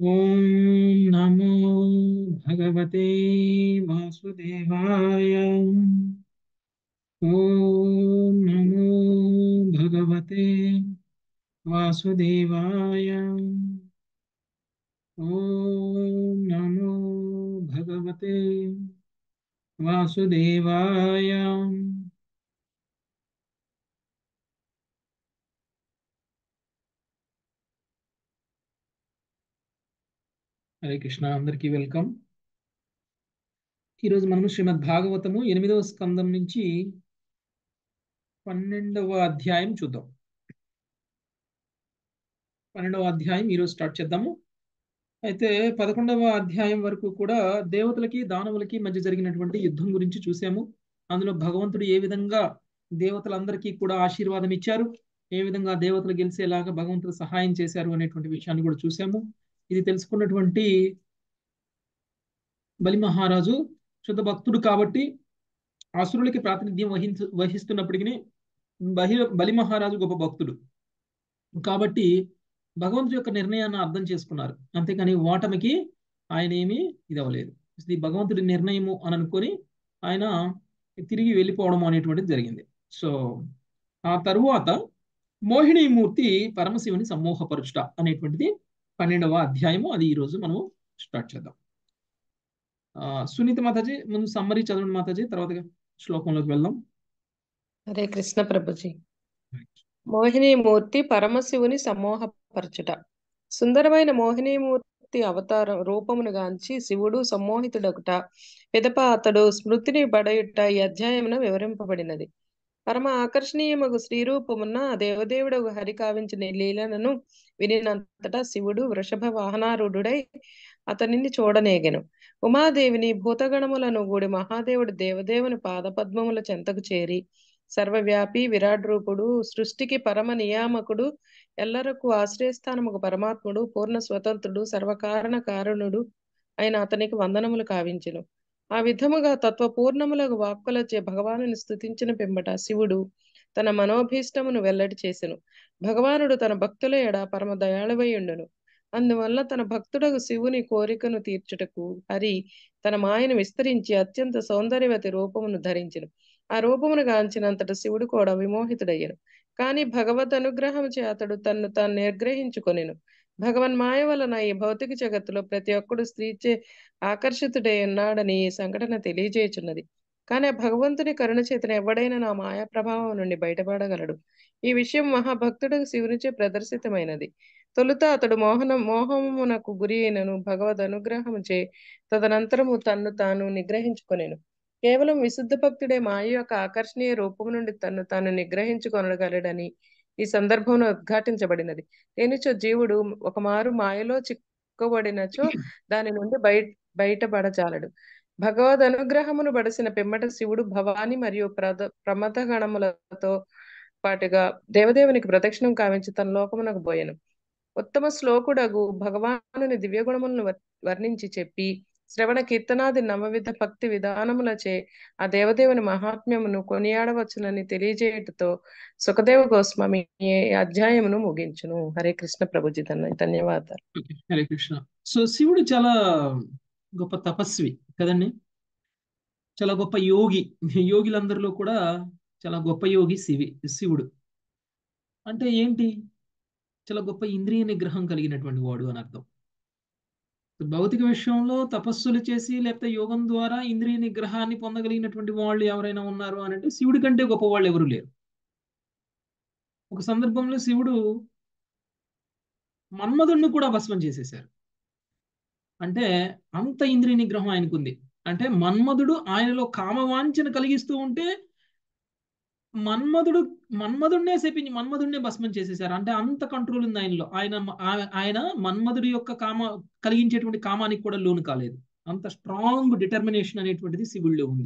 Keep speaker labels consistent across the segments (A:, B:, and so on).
A: ॐ नमो भगवते वासुदेवाय ॐ नमो भगवते वासुदेवाय ॐ नमो भगवते वासुदेवाय హరే కృష్ణ అందరికీ వెల్కమ్ ఈరోజు మనము శ్రీమద్ భాగవతము ఎనిమిదవ స్కందం నుంచి పన్నెండవ అధ్యాయం చూద్దాం పన్నెండవ అధ్యాయం ఈరోజు స్టార్ట్ చేద్దాము అయితే పదకొండవ అధ్యాయం వరకు కూడా దేవతలకి దానవులకి మధ్య జరిగినటువంటి యుద్ధం గురించి చూసాము అందులో భగవంతుడు ఏ విధంగా దేవతలందరికీ కూడా ఆశీర్వాదం ఇచ్చారు ఏ విధంగా దేవతలు గెలిచేలాగా భగవంతుడు సహాయం చేశారు అనేటువంటి విషయాన్ని కూడా చూసాము ఇది తెలుసుకున్నటువంటి బలి మహారాజు శుద్ధ భక్తుడు కాబట్టి అసురులకి ప్రాతినిధ్యం వహించ వహిస్తున్నప్పటికీ బహి బలి మహారాజు గొప్ప భక్తుడు కాబట్టి భగవంతుడి యొక్క నిర్ణయాన్ని అర్థం చేసుకున్నారు అంతేకాని ఓటమికి ఆయన ఏమీ ఇది అవ్వలేదు ఇది భగవంతుడి నిర్ణయము అని అనుకొని ఆయన తిరిగి వెళ్ళిపోవడం అనేటువంటిది జరిగింది సో ఆ తరువాత మోహినీమూర్తి పరమశివుని సమ్మోహపరుచుట అనేటువంటిది పన్నెండవ అధ్యాయము అది ఈరోజు మనం స్టార్ట్ చేద్దాం సునీత మాతాజీ ముందు సమ్మరీ చదవండి మాతాజీ తర్వాత శ్లోకంలోకి వెళ్దాం
B: హరే కృష్ణ ప్రభుజీ మోహినీమూర్తి పరమశివుని సమ్మోహపరచుట సుందరమైన మోహినీమూర్తి అవతారం రూపమును గాంచి శివుడు సమ్మోహితుడొకట పిదప అతడు స్మృతిని పడయుట ఈ అధ్యాయమున వివరింపబడినది పరమ ఆకర్షణీయమగు శ్రీరూపమున్న దేవదేవుడు హరి కావించిన లీలలను వినినంతటా శివుడు వృషభ వాహనారూఢుడై అతనిని చూడనేగెను ఉమాదేవిని భూతగణములను గూడి మహాదేవుడు దేవదేవుని పాదపద్మముల చెంతకు చేరి సర్వవ్యాపి విరాట్ రూపుడు సృష్టికి పరమ నియామకుడు ఎల్లరకు ఆశ్రయస్థానముకు పరమాత్ముడు పూర్ణ స్వతంత్రుడు సర్వకారణ కారణుడు అయిన అతనికి వందనములు కావించెను ఆ విధముగా తత్వపూర్ణములకు వాక్కులచే భగవానుని స్థుతించిన పిమ్మట శివుడు తన మనోభీష్టమును వెల్లడి చేసెను భగవానుడు తన భక్తుల ఎడ పరమ దయాళువైయుండును అందువల్ల తన భక్తుడకు శివుని కోరికను తీర్చుటకు హరి తన మాయను విస్తరించి అత్యంత సౌందర్యవతి రూపమును ధరించెను ఆ రూపమును గాంచినంతట శివుడు కూడా విమోహితుడయ్యను కానీ భగవద్ అనుగ్రహం చే అతడు తన్ను తాను నిర్గ్రహించుకొనెను భగవన్ మాయ వలన ఈ భౌతిక జగత్తులో ప్రతి ఒక్కడు స్త్రీచే ఆకర్షితుడై ఉన్నాడని ఈ సంఘటన తెలియజేయుచున్నది కానీ ఆ భగవంతుని కరుణ చేతన ఎవడైనా నా మాయా ప్రభావం నుండి బయటపడగలడు ఈ విషయం మహాభక్తుడికి శివునిచే ప్రదర్శితమైనది తొలుత అతడు మోహన మోహమునకు గురి అయినను భగవద్ అనుగ్రహము చే తదనంతరము తన్ను తాను నిగ్రహించుకొనేను కేవలం విశుద్ధ భక్తుడే మాయ యొక్క ఆకర్షణీయ రూపము నుండి తన్ను తాను నిగ్రహించుకొనగలడని ఈ సందర్భంలో ఉద్ఘాటించబడినది దేనిచో జీవుడు ఒక మారు మాయలో చిక్కబడినచో దాని నుండి బయట బయటపడజాలడు భగవద్ అనుగ్రహమును బడిసిన పిమ్మట శివుడు భవాని మరియు ప్రద ప్రమథ గణములతో పాటుగా దేవదేవునికి ప్రదక్షిణం కావించి తన లోకమునకు పోయెను ఉత్తమ శ్లోకుడగు భగవానుని దివ్యగుణములను వర్ణించి చెప్పి శ్రవణ కీర్తనాది నవవిధ భక్తి విధానములచే ఆ దేవదేవుని మహాత్మ్యమును కొనియాడవచ్చునని తెలియజేయటతో సుఖదేవ గోస్వామి అధ్యాయమును ముగించును హరే కృష్ణ ప్రభుజీ ధన్యవాదాలు
A: హరే కృష్ణ సో శివుడు చాలా గొప్ప తపస్వి కదండి చాలా గొప్ప యోగి యోగిలందరిలో కూడా చాలా గొప్ప యోగి శివి శివుడు అంటే ఏంటి చాలా గొప్ప ఇంద్రియ నిగ్రహం కలిగినటువంటి వాడు అని అర్థం భౌతిక విషయంలో తపస్సులు చేసి లేకపోతే యోగం ద్వారా ఇంద్రియ నిగ్రహాన్ని పొందగలిగినటువంటి వాళ్ళు ఎవరైనా ఉన్నారు అని అంటే శివుడి కంటే గొప్ప వాళ్ళు ఎవరు లేరు ఒక సందర్భంలో శివుడు మన్మధుడిని కూడా భస్మం చేసేశారు అంటే అంత ఇంద్రియ నిగ్రహం ఆయనకుంది అంటే మన్మధుడు ఆయనలో కామవాంఛను కలిగిస్తూ ఉంటే మన్మధుడు మన్మధుడినే సేపించి మన్మధుడినే భస్మం చేసేసారు అంటే అంత కంట్రోల్ ఉంది ఆయనలో ఆయన ఆయన మన్మధుడి యొక్క కామ కలిగించేటువంటి కామానికి కూడా లోను కాలేదు అంత స్ట్రాంగ్ డిటర్మినేషన్ అనేటువంటిది శివుడిలో ఉంది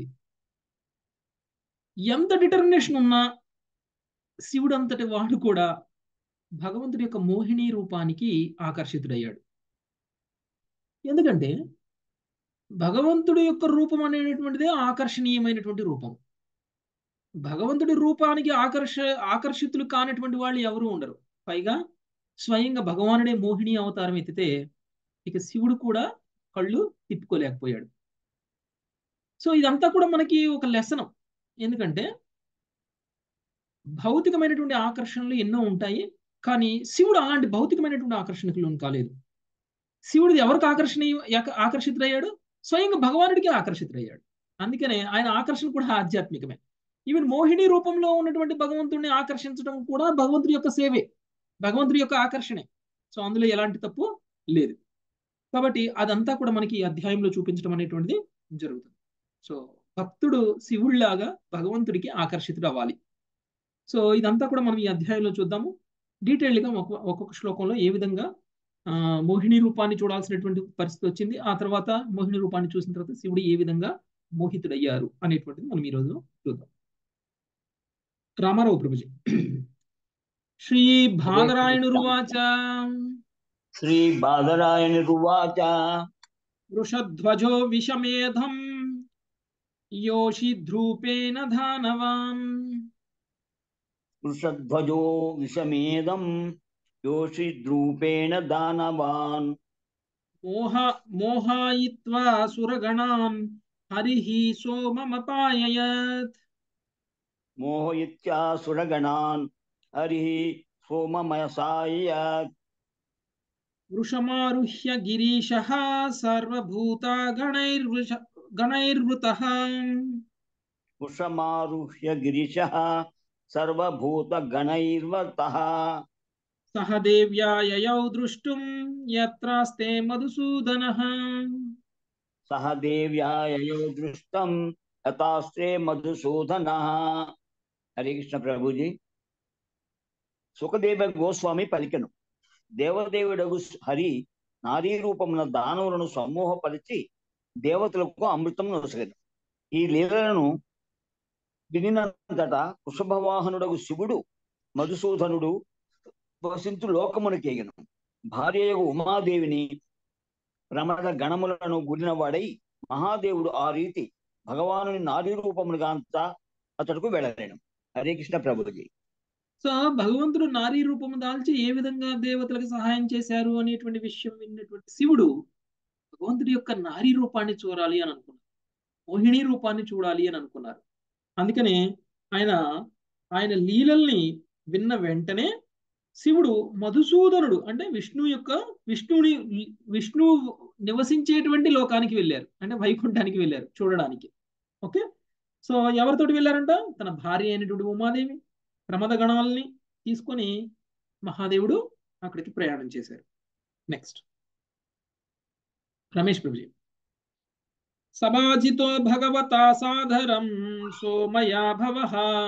A: ఎంత డిటర్మినేషన్ ఉన్నా శివుడు అంతటి వాడు కూడా భగవంతుడి యొక్క మోహిని రూపానికి ఆకర్షితుడయ్యాడు ఎందుకంటే భగవంతుడి యొక్క రూపం అనేటువంటిదే ఆకర్షణీయమైనటువంటి రూపం భగవంతుడి రూపానికి ఆకర్ష ఆకర్షితులు కానటువంటి వాళ్ళు ఎవరు ఉండరు పైగా స్వయంగా భగవానుడే మోహిని అవతారం ఎత్తితే ఇక శివుడు కూడా కళ్ళు తిప్పుకోలేకపోయాడు సో ఇదంతా కూడా మనకి ఒక లెసనం ఎందుకంటే భౌతికమైనటువంటి ఆకర్షణలు ఎన్నో ఉంటాయి కానీ శివుడు అలాంటి భౌతికమైనటువంటి ఆకర్షణకు లోను కాలేదు శివుడు ఎవరికి ఆకర్షణ ఆకర్షితుడయ్యాడు స్వయంగా భగవానుడికి ఆకర్షితుడయ్యాడు అందుకనే ఆయన ఆకర్షణ కూడా ఆధ్యాత్మికమే ఈవెన్ మోహిని రూపంలో ఉన్నటువంటి భగవంతుడిని ఆకర్షించడం కూడా భగవంతుడి యొక్క సేవే భగవంతుడి యొక్క ఆకర్షణే సో అందులో ఎలాంటి తప్పు లేదు కాబట్టి అదంతా కూడా మనకి ఈ అధ్యాయంలో చూపించడం అనేటువంటిది జరుగుతుంది సో భక్తుడు శివుడిలాగా భగవంతుడికి ఆకర్షితుడు అవ్వాలి సో ఇదంతా కూడా మనం ఈ అధ్యాయంలో చూద్దాము డీటెయిల్డ్గా ఒక్కొక్క శ్లోకంలో ఏ విధంగా మోహిని రూపాన్ని చూడాల్సినటువంటి పరిస్థితి వచ్చింది ఆ తర్వాత మోహిని రూపాన్ని చూసిన తర్వాత శివుడు ఏ విధంగా మోహితుడయ్యారు అనేటువంటిది మనం ఈ రోజు చూద్దాం రామారావు ప్రభుజీ శ్రీ బాదరాయణురువాచ
C: శ్రీ బాదరాయణురువాచ
A: వృషధ్వజో విషమేధం యోషిధ్రూపేణ ధానవాన్
C: వృషధ్వజో విషమేదం యోషిద్రూపేణ దానవాన్
A: మోహ మోహాయిత్వా సురగణాన్ హరిః సోమమపాయయత్
C: మోహయిత్యా సురగణాన్ హరి సోమమయసాయత్
A: వృషమారుహ్య గిరీశः సర్వభూతా గణైర్వృష గణైర్వృతः
C: వృషమారుహ్య గిరిశ సర్వభూత గణైర్వతః
A: సహ దేవ్యా యయౌ దృష్టుం యత్రాస్తే మధుసూదనः
C: సహ దేవ్యాయో దృష్టం యథాస్త్రే మధుసూదన హరే కృష్ణ ప్రభుజీ సుఖదేవ గోస్వామి పలికెను దేవదేవుడగు హరి నారీ రూపమున దానవులను సమూహపరిచి దేవతలకు అమృతం నొసగను ఈ లీలలను వినినంతట వృషభవాహనుడగు శివుడు మధుసూదనుడు వసించు లోకమునకేగను భార్యయగు ఉమాదేవిని ప్రమద గణములను గుడినవాడై మహాదేవుడు ఆ రీతి భగవానుని నారీ రూపమునుగాంత అతడుకు వెళ్ళలేను హరే కృష్ణ ప్రభుజీ
A: సో భగవంతుడు నారీ రూపము దాల్చి ఏ విధంగా దేవతలకు సహాయం చేశారు అనేటువంటి విషయం విన్నటువంటి శివుడు భగవంతుడి యొక్క నారీ రూపాన్ని చూడాలి అని అనుకున్నారు మోహిని రూపాన్ని చూడాలి అని అనుకున్నారు అందుకనే ఆయన ఆయన లీలల్ని విన్న వెంటనే శివుడు మధుసూదనుడు అంటే విష్ణు యొక్క విష్ణుని విష్ణు నివసించేటువంటి లోకానికి వెళ్ళారు అంటే వైకుంఠానికి వెళ్ళారు చూడడానికి ఓకే సో ఎవరితోటి వెళ్ళారంట తన భార్య అయినటువంటి ఉమాదేవి ప్రమద గణాలని తీసుకొని మహాదేవుడు అక్కడికి ప్రయాణం చేశారు నెక్స్ట్ రమేష్ ప్రభుజీ సమాజితో భగవతా సాధరం సోమయా భవ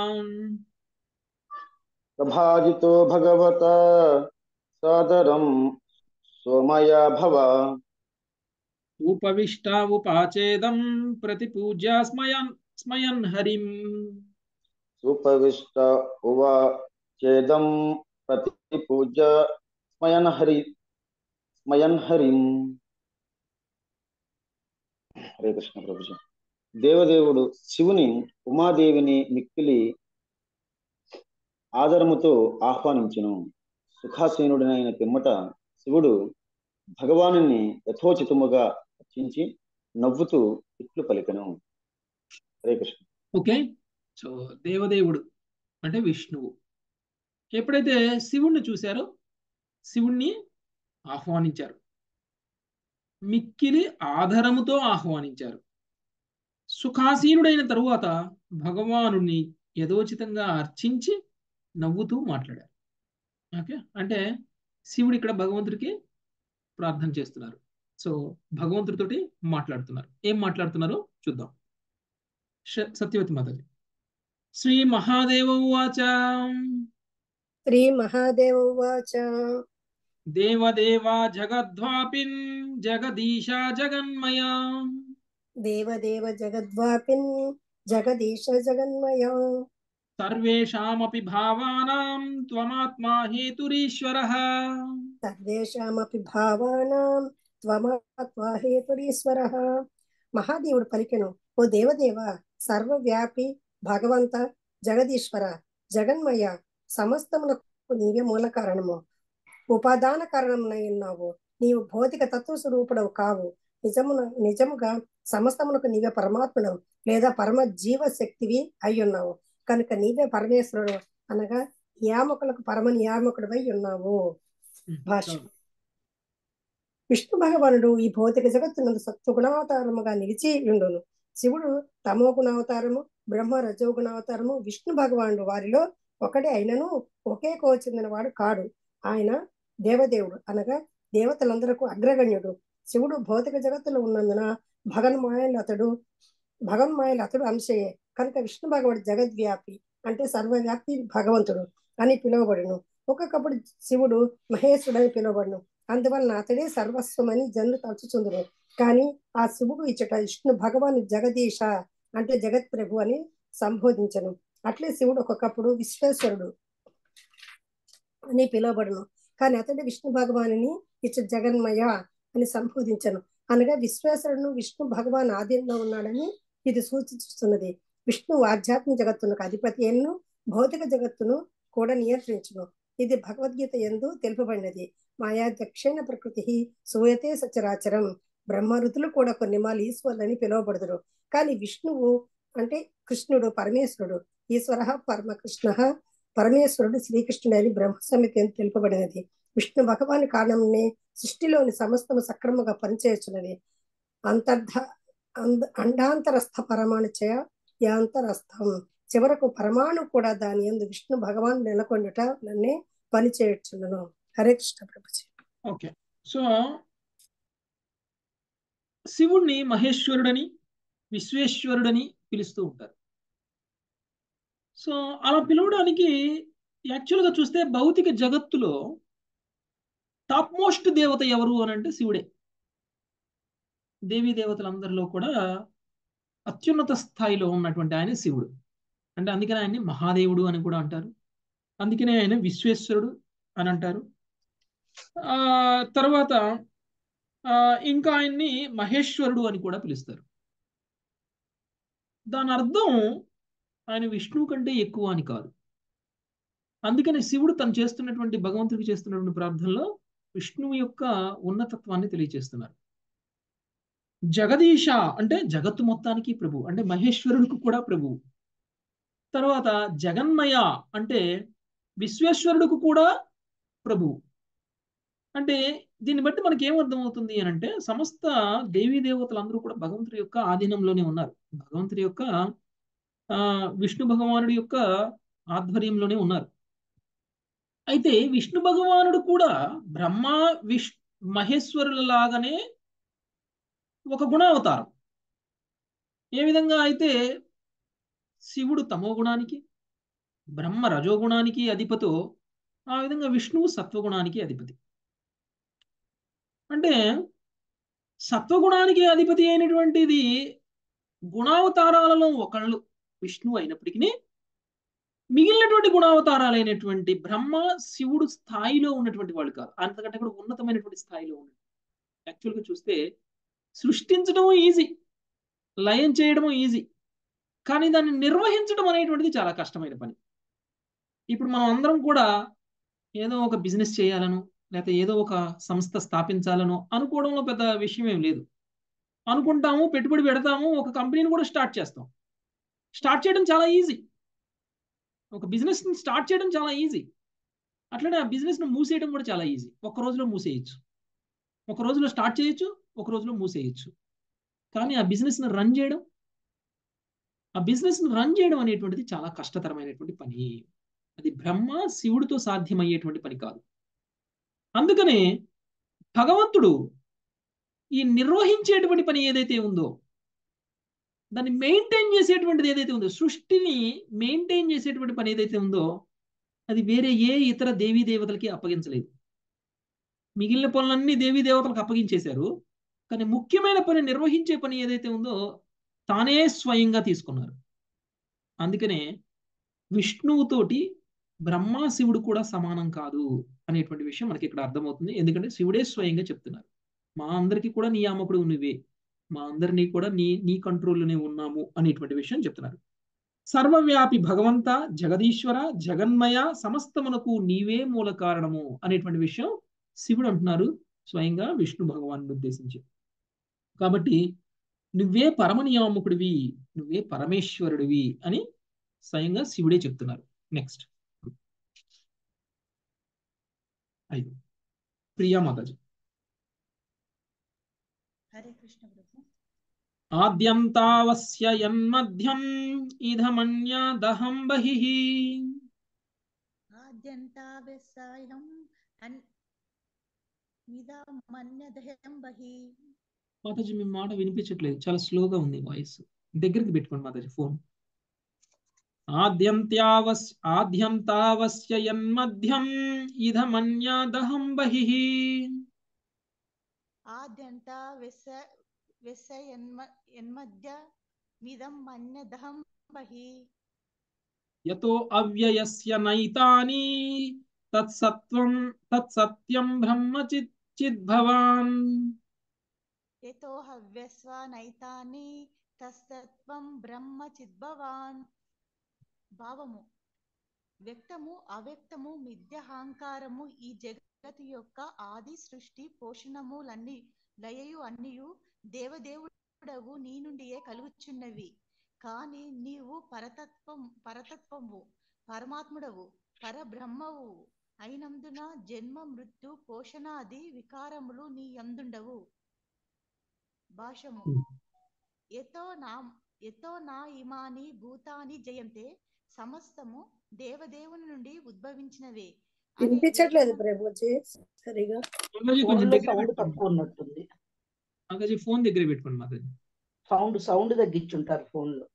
D: ప్రభాజితో భగవత సాదరం సోమయా భవ
A: ఉపవిష్టా ఉపాచేదం ప్రతిపూజ్య స్మయన్ స్మయన్ హరిం
D: సుపవిష్ట ఉవా చేదం ప్రతి పూజ స్మయన్ హరి స్మయన్ హరిం హరే కృష్ణ ప్రభుజీ దేవదేవుడు శివుని ఉమాదేవిని మిక్కిలి ఆదరముతో ఆహ్వానించును సుఖాసీనుడినైన పిమ్మట శివుడు భగవాను యథోచితముగా రచించి నవ్వుతూ ఇట్లు పలికను హరే కృష్ణ
A: ఓకే సో దేవదేవుడు అంటే విష్ణువు ఎప్పుడైతే శివుణ్ణి చూశారో శివుణ్ణి ఆహ్వానించారు మిక్కిలి ఆధారముతో ఆహ్వానించారు సుఖాసీనుడైన తరువాత భగవానుని యథోచితంగా అర్చించి నవ్వుతూ మాట్లాడారు ఓకే అంటే శివుడు ఇక్కడ భగవంతుడికి ప్రార్థన చేస్తున్నారు సో భగవంతుడితోటి మాట్లాడుతున్నారు ఏం మాట్లాడుతున్నారో చూద్దాం సత్యవతి మాతాజీ శ్రీ మహాదేవ ఉవాచ
E: శ్రీ మహాదేవ ఉవాచ
A: దేవదేవా జగద్వాపిన్ జగదీశ జగన్మయా
E: దేవదేవ జగద్వాపిన్ జగదీశ జగన్మయ
A: సర్వేషామపి భావానాం త్వమాత్మా హేతురీశ్వరః
E: సర్వేషామపి భావానాం త్వమాత్మా హేతురీశ్వరః మహాదేవుడు పలికెను ఓ దేవదేవ సర్వవ్యాపి భగవంత జగదీశ్వర జగన్మయ సమస్తమునకు నీవే మూల కారణము ఉపాదాన కారణమునై ఉన్నావు నీవు భౌతిక తత్వ స్వరూపుడవు కావు నిజమున నిజముగా సమస్తమునకు నీవే పరమాత్ముడవు లేదా పరమ జీవ శక్తివి అయి ఉన్నావు కనుక నీవే పరమేశ్వరుడు అనగా నియామకులకు పరమ నియామకుడివై ఉన్నావు భాష్యం విష్ణు భగవానుడు ఈ భౌతిక జగత్తునందు సత్వగుణావతారముగా నిలిచి ఉండును శివుడు తమో గుణావతారము బ్రహ్మ రజో గుణావతారము విష్ణు భగవానుడు వారిలో ఒకడే అయినను ఒకే కో చెందినవాడు కాడు ఆయన దేవదేవుడు అనగా దేవతలందరకు అగ్రగణ్యుడు శివుడు భౌతిక జగత్తులో ఉన్నందున భగన్మాయలు అతడు భగన్మాయలు అతడు అంశయే కనుక విష్ణు భగవాడు జగద్వ్యాపి అంటే సర్వవ్యాప్తి భగవంతుడు అని పిలువబడును ఒక్కొక్కప్పుడు శివుడు మహేశ్వరుడని పిలువబడును అందువలన అతడే సర్వస్వమని జనులు తలుచుచుందురు కానీ ఆ శివుడు ఇచ్చట విష్ణు భగవాను జగదీశ అంటే జగత్ ప్రభు అని సంబోధించను అట్లే శివుడు ఒక్కొక్కప్పుడు విశ్వేశ్వరుడు అని పిలువబడును కానీ అతడి విష్ణు భగవానుని ఇచ్చ జగన్మయ అని సంబోధించను అనగా విశ్వేశ్వరుడు విష్ణు భగవాన్ ఆధీనంలో ఉన్నాడని ఇది సూచిస్తున్నది విష్ణు ఆధ్యాత్మిక జగత్తునకు అధిపతి ఎన్ను భౌతిక జగత్తును కూడా నియంత్రించును ఇది భగవద్గీత ఎందు తెలుపబడినది మాయా దక్షిణ ప్రకృతి సూయతే సచరాచరం బ్రహ్మరుతులు కూడా కొన్ని మాలు ఈశ్వరులని పిలువబడుదురు కానీ విష్ణువు అంటే కృష్ణుడు పరమేశ్వరుడు ఈశ్వర పరమకృష్ణ పరమేశ్వరుడు శ్రీకృష్ణుడు అని బ్రహ్మ సమితి అని తెలుపబడినది విష్ణు భగవాని కారణంనే సృష్టిలోని సమస్తము సక్రమంగా పనిచేస్తున్నది అంతర్ధ అండాంతరస్థ పరమాణుచయ యాంతరస్థం చివరకు పరమాణు కూడా దాని ఎందు విష్ణు భగవాన్ నెలకొండుట నన్నే పనిచేయచ్చును హరే కృష్ణ ప్రభుజీ
A: ఓకే సో శివుణ్ణి మహేశ్వరుడని విశ్వేశ్వరుడని పిలుస్తూ ఉంటారు సో అలా పిలవడానికి యాక్చువల్గా చూస్తే భౌతిక జగత్తులో టాప్ మోస్ట్ దేవత ఎవరు అని అంటే శివుడే దేవీ దేవతలందరిలో కూడా అత్యున్నత స్థాయిలో ఉన్నటువంటి ఆయన శివుడు అంటే అందుకనే ఆయన్ని మహాదేవుడు అని కూడా అంటారు అందుకనే ఆయన విశ్వేశ్వరుడు అని అంటారు ఆ తర్వాత ఆ ఇంకా ఆయన్ని మహేశ్వరుడు అని కూడా పిలుస్తారు దాని అర్థం ఆయన విష్ణువు కంటే ఎక్కువ అని కాదు అందుకని శివుడు తను చేస్తున్నటువంటి భగవంతుడికి చేస్తున్నటువంటి ప్రార్థనలో విష్ణువు యొక్క ఉన్నతత్వాన్ని తెలియజేస్తున్నారు జగదీశ అంటే జగత్తు మొత్తానికి ప్రభు అంటే మహేశ్వరుడికి కూడా ప్రభు తర్వాత జగన్మయ అంటే విశ్వేశ్వరుడికి కూడా ప్రభు అంటే దీన్ని బట్టి మనకి ఏం అర్థమవుతుంది అని అంటే సమస్త దేవీ దేవతలందరూ కూడా భగవంతుడి యొక్క ఆధీనంలోనే ఉన్నారు భగవంతుడి యొక్క ఆ విష్ణు భగవానుడి యొక్క ఆధ్వర్యంలోనే ఉన్నారు అయితే విష్ణు భగవానుడు కూడా బ్రహ్మ విష్ మహేశ్వరుల లాగానే ఒక గుణావతారం ఏ విధంగా అయితే శివుడు తమో గుణానికి బ్రహ్మ రజోగుణానికి అధిపతో ఆ విధంగా విష్ణువు సత్వగుణానికి అధిపతి అంటే సత్వగుణానికి అధిపతి అయినటువంటిది గుణావతారాలలో ఒకళ్ళు విష్ణువు అయినప్పటికీ మిగిలినటువంటి గుణావతారాలైనటువంటి బ్రహ్మ శివుడు స్థాయిలో ఉన్నటువంటి వాళ్ళు కాదు అంతకంటే కూడా ఉన్నతమైనటువంటి స్థాయిలో ఉన్నది యాక్చువల్గా చూస్తే సృష్టించడం ఈజీ లయం చేయడం ఈజీ కానీ దాన్ని నిర్వహించడం అనేటువంటిది చాలా కష్టమైన పని ఇప్పుడు మనం అందరం కూడా ఏదో ఒక బిజినెస్ చేయాలను లేకపోతే ఏదో ఒక సంస్థ స్థాపించాలను అనుకోవడంలో పెద్ద విషయం ఏం లేదు అనుకుంటాము పెట్టుబడి పెడతాము ఒక కంపెనీని కూడా స్టార్ట్ చేస్తాం స్టార్ట్ చేయడం చాలా ఈజీ ఒక బిజినెస్ స్టార్ట్ చేయడం చాలా ఈజీ అట్లనే ఆ బిజినెస్ను మూసేయడం కూడా చాలా ఈజీ ఒక రోజులో మూసేయచ్చు ఒక రోజులో స్టార్ట్ చేయొచ్చు ఒక రోజులో మూసేయచ్చు కానీ ఆ బిజినెస్ను రన్ చేయడం ఆ బిజినెస్ను రన్ చేయడం అనేటువంటిది చాలా కష్టతరమైనటువంటి పని అది బ్రహ్మ శివుడితో సాధ్యమయ్యేటువంటి పని కాదు అందుకనే భగవంతుడు ఈ నిర్వహించేటువంటి పని ఏదైతే ఉందో దాన్ని మెయింటైన్ చేసేటువంటిది ఏదైతే ఉందో సృష్టిని మెయింటైన్ చేసేటువంటి పని ఏదైతే ఉందో అది వేరే ఏ ఇతర దేవీ దేవతలకి అప్పగించలేదు మిగిలిన పనులన్నీ దేవీ దేవతలకు అప్పగించేశారు కానీ ముఖ్యమైన పని నిర్వహించే పని ఏదైతే ఉందో తానే స్వయంగా తీసుకున్నారు అందుకనే విష్ణువుతోటి బ్రహ్మ శివుడు కూడా సమానం కాదు అనేటువంటి విషయం మనకి ఇక్కడ అర్థమవుతుంది ఎందుకంటే శివుడే స్వయంగా చెప్తున్నారు మా అందరికీ కూడా నియామకుడు నువ్వే మా అందరినీ కూడా నీ నీ కంట్రోల్లోనే ఉన్నాము అనేటువంటి విషయం చెప్తున్నారు సర్వవ్యాపి భగవంత జగదీశ్వర జగన్మయ సమస్తమునకు నీవే మూల కారణము అనేటువంటి విషయం శివుడు అంటున్నారు స్వయంగా విష్ణు భగవాను ఉద్దేశించి కాబట్టి నువ్వే పరమనియామకుడివి నువ్వే పరమేశ్వరుడివి అని స్వయంగా శివుడే చెప్తున్నారు నెక్స్ట్ ఐదు ప్రియా మాతాజీ
F: హరే కృష్ణ ప్రభు
A: ఆద్యంతావస్య యన్మధ్యం ఇదమన్యాదహం బహిః
F: ఆద్యంతావెస్సాయం అన్ మిదమన్యదహం బహి
A: మాతాజీ మీ మాట వినిపించట్లేదు చాలా స్లోగా ఉంది వాయిస్ దగ్గరికి పెట్టుకోండి మాతాజీ ఫోన్ ఆద్యంత్యావస్ ఆద్యంతావస్య యన్మధ్యం ఇదమన్యాదహం బహిః
F: ఆద్యంత వెస్స వెస్స యన్మ యన్మధ్య మిదం మన్యదహం బహి
A: యతో అవ్యయస్య నైతాని తత్సత్వం తత్సత్యం బ్రహ్మ చిత్ చిద్భవాన్
F: యతో హవ్యస్వ నైతాని తస్తత్వం బ్రహ్మ చిద్భవాన్ భావము వ్యక్తము అవ్యక్తము మిథ్యహంకారము ఈ జగత్తు యొక్క ఆది సృష్టి పోషణములన్నీ లయయు అన్నియు దేవదేవుడవు నీ నుండియే కలుగుచున్నవి కాని నీవు పరతత్వం పరతత్వము పరమాత్ముడవు పరబ్రహ్మవు అయినందున జన్మ మృత్యు పోషణాది వికారములు నీ యందుండవు భాషము ఎతో నా ఎతో నా ఇమాని భూతాని జయంతే సమస్తము దేవదేవుని నుండి ఉద్భవించినవే అనే
E: వినిపించట్లేదు
F: వేదము-
E: ప్రభుజీ సరిగా
A: మాతాజీ
G: ఫోన్
A: కొంచెం
G: లో
A: దగ్గర
G: సౌండ్
A: పెట్టుకోండి
G: తక్కువ ఉన్నట్టుంది
A: మాతాజీ ఫోన్ దగ్గర పెట్టుకోండి మాతాజీ
G: సౌండ్ సౌండ్ తగ్గించుంటారు ఫోన్ లో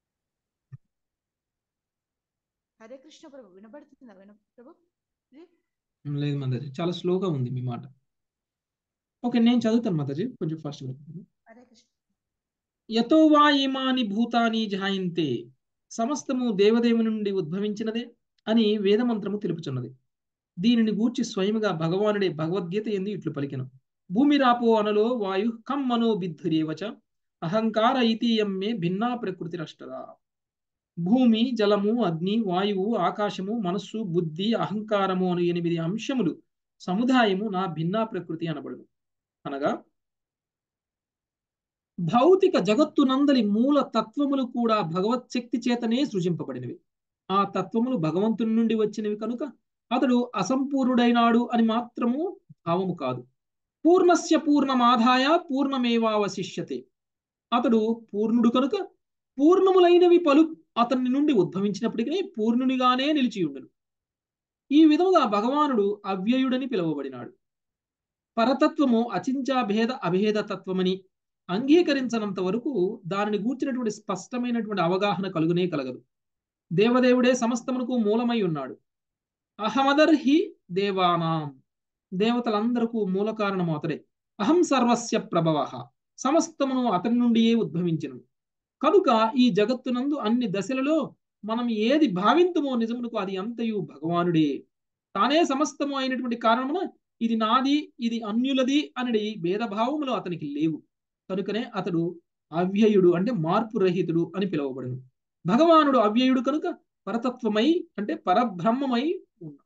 F: హరే కృష్ణ ప్రభు వినబడుతుందా విన ప్రభు ఇది
A: లేదు మాతాజీ చాలా స్లోగా ఉంది మీ మాట ఓకే నేను చదువుతాను మాతాజీ కొంచెం ఫాస్ట్
F: హరే కృష్ణ
A: యతో వా ఇమాని భూతాని జాయంతే సమస్తము దేవదేవుని నుండి ఉద్భవించినదే అని వేదమంత్రము తెలుపుచున్నది దీనిని గూర్చి స్వయముగా భగవానుడే భగవద్గీత ఎందు ఇట్లు పలికెను భూమి రాపో అనలో వాయు కం మనో బిద్ధురేవచ అహంకార ఇతీయం మే భిన్నా ప్రకృతి రష్టదా భూమి జలము అగ్ని వాయువు ఆకాశము మనస్సు బుద్ధి అహంకారము అను ఎనిమిది అంశములు సముదాయము నా భిన్నా ప్రకృతి అనబడును అనగా భౌతిక జగత్తునందలి మూల తత్వములు కూడా భగవత్ శక్తి చేతనే సృజింపబడినవి ఆ తత్వములు భగవంతుని నుండి వచ్చినవి కనుక అతడు అసంపూర్ణుడైనాడు అని మాత్రము భావము కాదు పూర్ణస్య పూర్ణమాదాయ పూర్ణమేవావశిష్యతే అతడు పూర్ణుడు కనుక పూర్ణములైనవి పలు అతని నుండి ఉద్భవించినప్పటికీ పూర్ణునిగానే నిలిచియుండును ఈ విధముగా భగవానుడు అవ్యయుడని పిలువబడినాడు పరతత్వము అచించాభేద అభేద తత్వమని అంగీకరించనంత వరకు దానిని గూర్చినటువంటి స్పష్టమైనటువంటి అవగాహన కలుగునే కలగదు దేవదేవుడే సమస్తమునకు మూలమై ఉన్నాడు అహమదర్హి దేవానాం దేవతలందరకు మూల కారణము అతడే అహం సర్వస్య ప్రభవ సమస్తమును అతని నుండియే ఉద్భవించను కనుక ఈ జగత్తునందు అన్ని దశలలో మనం ఏది భావింతుమో నిజమునకు అది అంతయు భగవానుడే తానే సమస్తము అయినటువంటి కారణమున ఇది నాది ఇది అన్యులది అనడి భేదభావములు అతనికి లేవు కనుకనే అతడు అవ్యయుడు అంటే మార్పు రహితుడు అని పిలువబడును భగవానుడు అవ్యయుడు కనుక పరతత్వమై అంటే పరబ్రహ్మమై ఉన్నాడు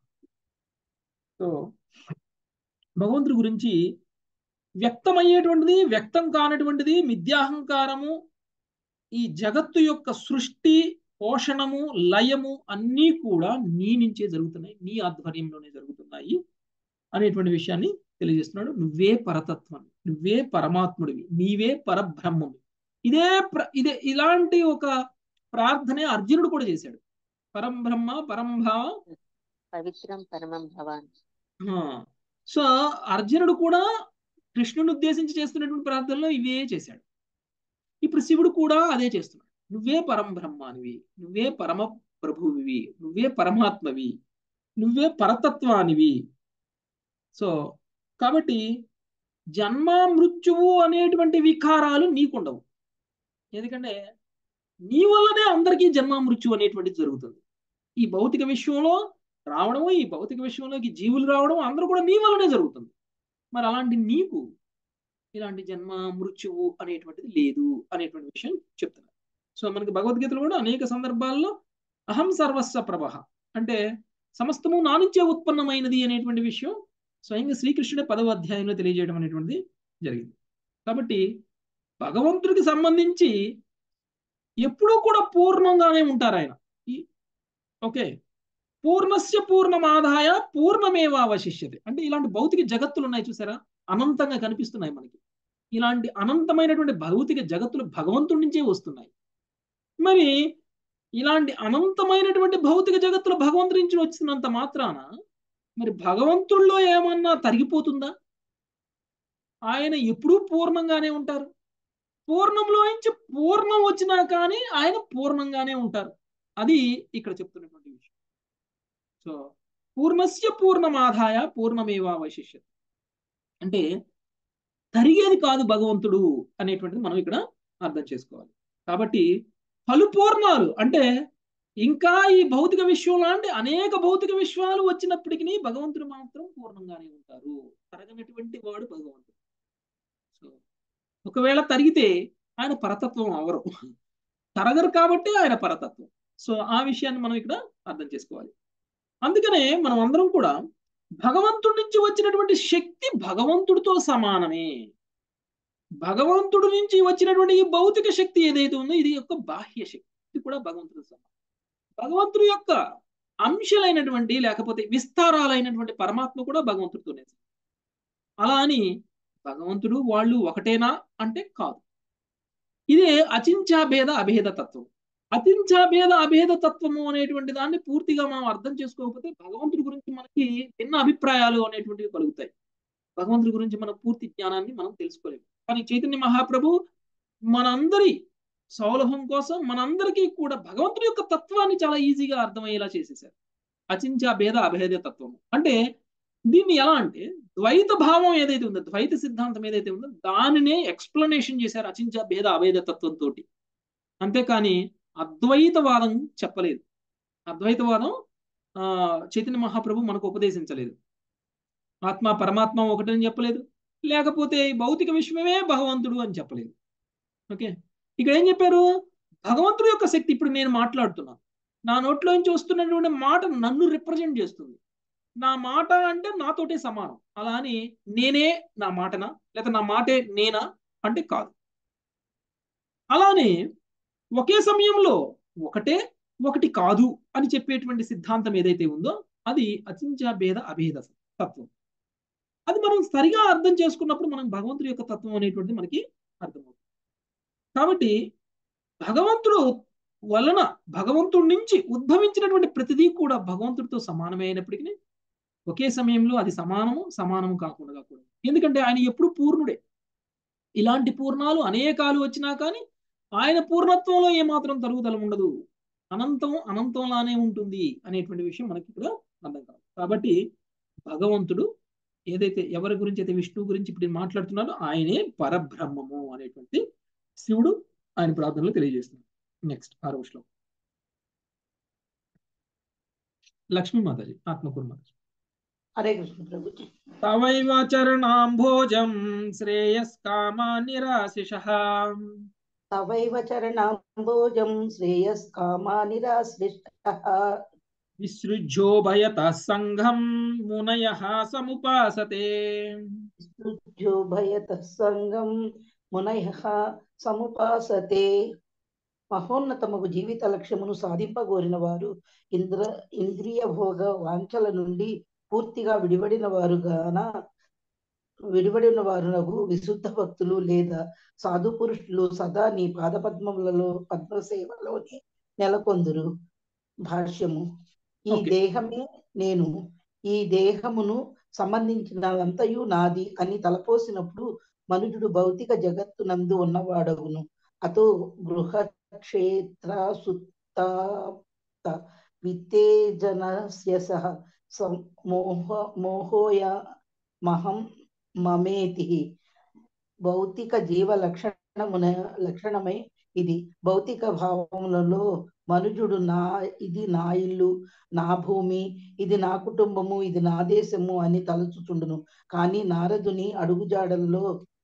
A: సో భగవంతుడి గురించి వ్యక్తమయ్యేటువంటిది వ్యక్తం కానటువంటిది మిథ్యాహంకారము ఈ జగత్తు యొక్క సృష్టి పోషణము లయము అన్నీ కూడా నీ నుంచే జరుగుతున్నాయి నీ ఆధ్వర్యంలోనే జరుగుతున్నాయి అనేటువంటి విషయాన్ని తెలియజేస్తున్నాడు నువ్వే పరతత్వం నువ్వే పరమాత్ముడివి నీవే పరబ్రహ్మము ఇదే ప్ర ఇదే ఇలాంటి ఒక ప్రార్థనే అర్జునుడు కూడా చేశాడు పరంబ్రహ్మ పరంభావ
H: పవిత్రం పరమం భవాన్
A: సో అర్జునుడు కూడా కృష్ణుని ఉద్దేశించి చేస్తున్నటువంటి ప్రార్థనలో ఇవే చేశాడు ఇప్పుడు శివుడు కూడా అదే చేస్తున్నాడు నువ్వే పరం బ్రహ్మానివి నువ్వే పరమ ప్రభువివి నువ్వే పరమాత్మవి నువ్వే పరతత్వానివి సో కాబట్టి జన్మ మృత్యువు అనేటువంటి వికారాలు నీకుండవు ఎందుకంటే నీ వల్లనే అందరికీ జన్మ మృత్యు అనేటువంటిది జరుగుతుంది ఈ భౌతిక విశ్వంలో రావడము ఈ భౌతిక విశ్వంలోకి జీవులు రావడం అందరూ కూడా నీ వల్లనే జరుగుతుంది మరి అలాంటి నీకు ఇలాంటి జన్మ మృత్యువు అనేటువంటిది లేదు అనేటువంటి విషయం చెప్తున్నారు సో మనకి భగవద్గీతలో కూడా అనేక సందర్భాల్లో అహం సర్వస్వ ప్రభ అంటే సమస్తము నా నుంచే ఉత్పన్నమైనది అనేటువంటి విషయం స్వయంగా శ్రీకృష్ణుడే పదవ అధ్యాయంలో తెలియజేయడం అనేటువంటిది జరిగింది కాబట్టి భగవంతుడికి సంబంధించి ఎప్పుడూ కూడా పూర్ణంగానే ఉంటారు ఆయన ఈ- ఓకే పూర్ణస్య పూర్ణమాదాయ పూర్ణమేవ అవశిష్యతే అంటే ఇలాంటి భౌతిక జగత్తులు ఉన్నాయి చూసారా అనంతంగా కనిపిస్తున్నాయి మనకి ఇలాంటి అనంతమైనటువంటి భౌతిక జగత్తులు భగవంతుడి నుంచే వస్తున్నాయి మరి ఇలాంటి అనంతమైనటువంటి భౌతిక జగత్తులు భగవంతుడి నుంచి వచ్చినంత మాత్రాన మరి భగవంతుల్లో ఏమన్నా తరిగిపోతుందా ఆయన ఎప్పుడూ పూర్ణంగానే ఉంటారు పూర్ణంలో నుంచి పూర్ణం వచ్చినా కానీ ఆయన పూర్ణంగానే ఉంటారు అది ఇక్కడ చెప్తున్నటువంటి విషయం సో పూర్ణస్య పూర్ణమాదాయ పూర్ణమేవ అవశిష్యత అంటే తరిగేది కాదు భగవంతుడు అనేటువంటిది మనం ఇక్కడ అర్థం చేసుకోవాలి కాబట్టి ఫలుపూర్ణాలు అంటే ఇంకా ఈ భౌతిక విశ్వం లాంటి అనేక భౌతిక విశ్వాలు వచ్చినప్పటికీ భగవంతుడు మాత్రం పూర్ణంగానే ఉంటారు తరగనటువంటి వాడు భగవంతుడు సో ఒకవేళ తరిగితే ఆయన పరతత్వం అవరు తరగరు కాబట్టి ఆయన పరతత్వం సో ఆ విషయాన్ని మనం ఇక్కడ అర్థం చేసుకోవాలి అందుకనే మనం అందరం కూడా భగవంతుడి నుంచి వచ్చినటువంటి శక్తి భగవంతుడితో సమానమే భగవంతుడి నుంచి వచ్చినటువంటి ఈ భౌతిక శక్తి ఏదైతే ఉందో ఇది యొక్క బాహ్య శక్తి ఇది కూడా భగవంతుడితో సమానం భగవంతుడి యొక్క అంశాలైనటువంటి లేకపోతే విస్తారాలైనటువంటి పరమాత్మ కూడా భగవంతుడితోనే సమానం. అలా అని భగవంతుడు వాళ్ళు ఒకటేనా అంటే కాదు ఇదే అచించాభేద అభేద తత్వం అతించాభేద అభేద తత్వము అనేటువంటి దాన్ని పూర్తిగా మనం అర్థం చేసుకోకపోతే భగవంతుడి గురించి మనకి భిన్న అభిప్రాయాలు అనేటువంటివి కలుగుతాయి భగవంతుడి గురించి మన పూర్తి జ్ఞానాన్ని మనం తెలుసుకోలేము కానీ చైతన్య మహాప్రభు మనందరి సౌలభం కోసం మనందరికీ కూడా భగవంతుడి యొక్క తత్వాన్ని చాలా ఈజీగా అర్థమయ్యేలా చేసేసారు అచించా భేద అభేద తత్వము అంటే దీన్ని ఎలా అంటే ద్వైత భావం ఏదైతే ఉందో ద్వైత సిద్ధాంతం ఏదైతే ఉందో దానినే ఎక్స్ప్లెనేషన్ చేశారు అచించా భేద అభేద తత్వంతో అంతేకాని అద్వైతవాదం చెప్పలేదు అద్వైతవాదం ఆ చైతన్య మహాప్రభు మనకు ఉపదేశించలేదు ఆత్మ పరమాత్మ ఒకటని చెప్పలేదు లేకపోతే ఈ భౌతిక విశ్వమే భగవంతుడు అని చెప్పలేదు ఓకే ఇక్కడ ఏం చెప్పారు భగవంతుడి యొక్క శక్తి ఇప్పుడు నేను మాట్లాడుతున్నాను నా నోట్లో నుంచి వస్తున్నటువంటి మాట నన్ను రిప్రజెంట్ చేస్తుంది నా మాట అంటే నాతోటే సమానం అలా అని నేనే నా మాటనా లేకపోతే నా మాటే నేనా అంటే కాదు అలానే ఒకే సమయంలో ఒకటే ఒకటి కాదు అని చెప్పేటువంటి సిద్ధాంతం ఏదైతే ఉందో అది అచించా భేద అభేద తత్వం అది మనం సరిగా అర్థం చేసుకున్నప్పుడు మనం భగవంతుడి యొక్క తత్వం అనేటువంటిది మనకి అర్థమవుతుంది కాబట్టి భగవంతుడు వలన భగవంతుడి నుంచి ఉద్భవించినటువంటి ప్రతిదీ కూడా భగవంతుడితో సమానమే అయినప్పటికీ ఒకే సమయంలో అది సమానము సమానము కాకుండా కూడా ఎందుకంటే ఆయన ఎప్పుడు పూర్ణుడే ఇలాంటి పూర్ణాలు అనేకాలు వచ్చినా కానీ ఆయన పూర్ణత్వంలో ఏమాత్రం తరుగుదల ఉండదు అనంతం అనంతంలానే ఉంటుంది అనేటువంటి విషయం మనకి ఇక్కడ అర్థం కాదు కాబట్టి భగవంతుడు ఏదైతే ఎవరి గురించి అయితే విష్ణువు గురించి ఇప్పుడు నేను మాట్లాడుతున్నాడో ఆయనే పరబ్రహ్మము అనేటువంటి శివుడు ఆయన ప్రార్థనలో తెలియజేస్తున్నాడు నెక్స్ట్ ఆరవ శ్లోకం లక్ష్మీ మాతాజీ ఆత్మకూరు మాతాజీ
G: హరే కృష్ణ ప్రభుజీ
A: తవైవ చరణాంభోజం శ్రేయస్కామా నిరాశిష
G: తవైవ చరణాంబోజం శ్రేయస్కామా నిరాశ్రిష్టః
A: విసృజ్యో భయత సంఘం మునయ సముపాసతే
G: సృజ్యో భయతః సంగం మునయః సముపాసతే మహోన్నతమగు జీవిత లక్ష్యమును సాధింపగోరిన వారు ఇంద్ర ఇంద్రియ భోగ వాంఛల నుండి పూర్తిగా విడివడిన వారుగాన విడివడిన వారునకు విశుద్ధ భక్తులు లేదా సాధు పురుషులు సదా నీ పాదపద్మములలో పద్మసేవలోని నెలకొందురు భాష్యము ఈ
A: Okay.
G: దేహమే నేను ఈ దేహమును సంబంధించినదంతయు నాది అని తలపోసినప్పుడు మనుజుడు భౌతిక జగత్తునందు ఉన్నవాడగును అతో గృహ క్షేత్ర సుత్త విత్తేజనస్య సహ సం- మోహ మోహోయ మహం మమేతి భౌతిక జీవ లక్షణమున లక్షణమై ఇది భౌతిక భావములలో మనుజుడు నా ఇది నా ఇల్లు నా భూమి ఇది నా కుటుంబము ఇది నా దేశము అని తలచుచుండును కానీ నారదుని అడుగుజాడల్లో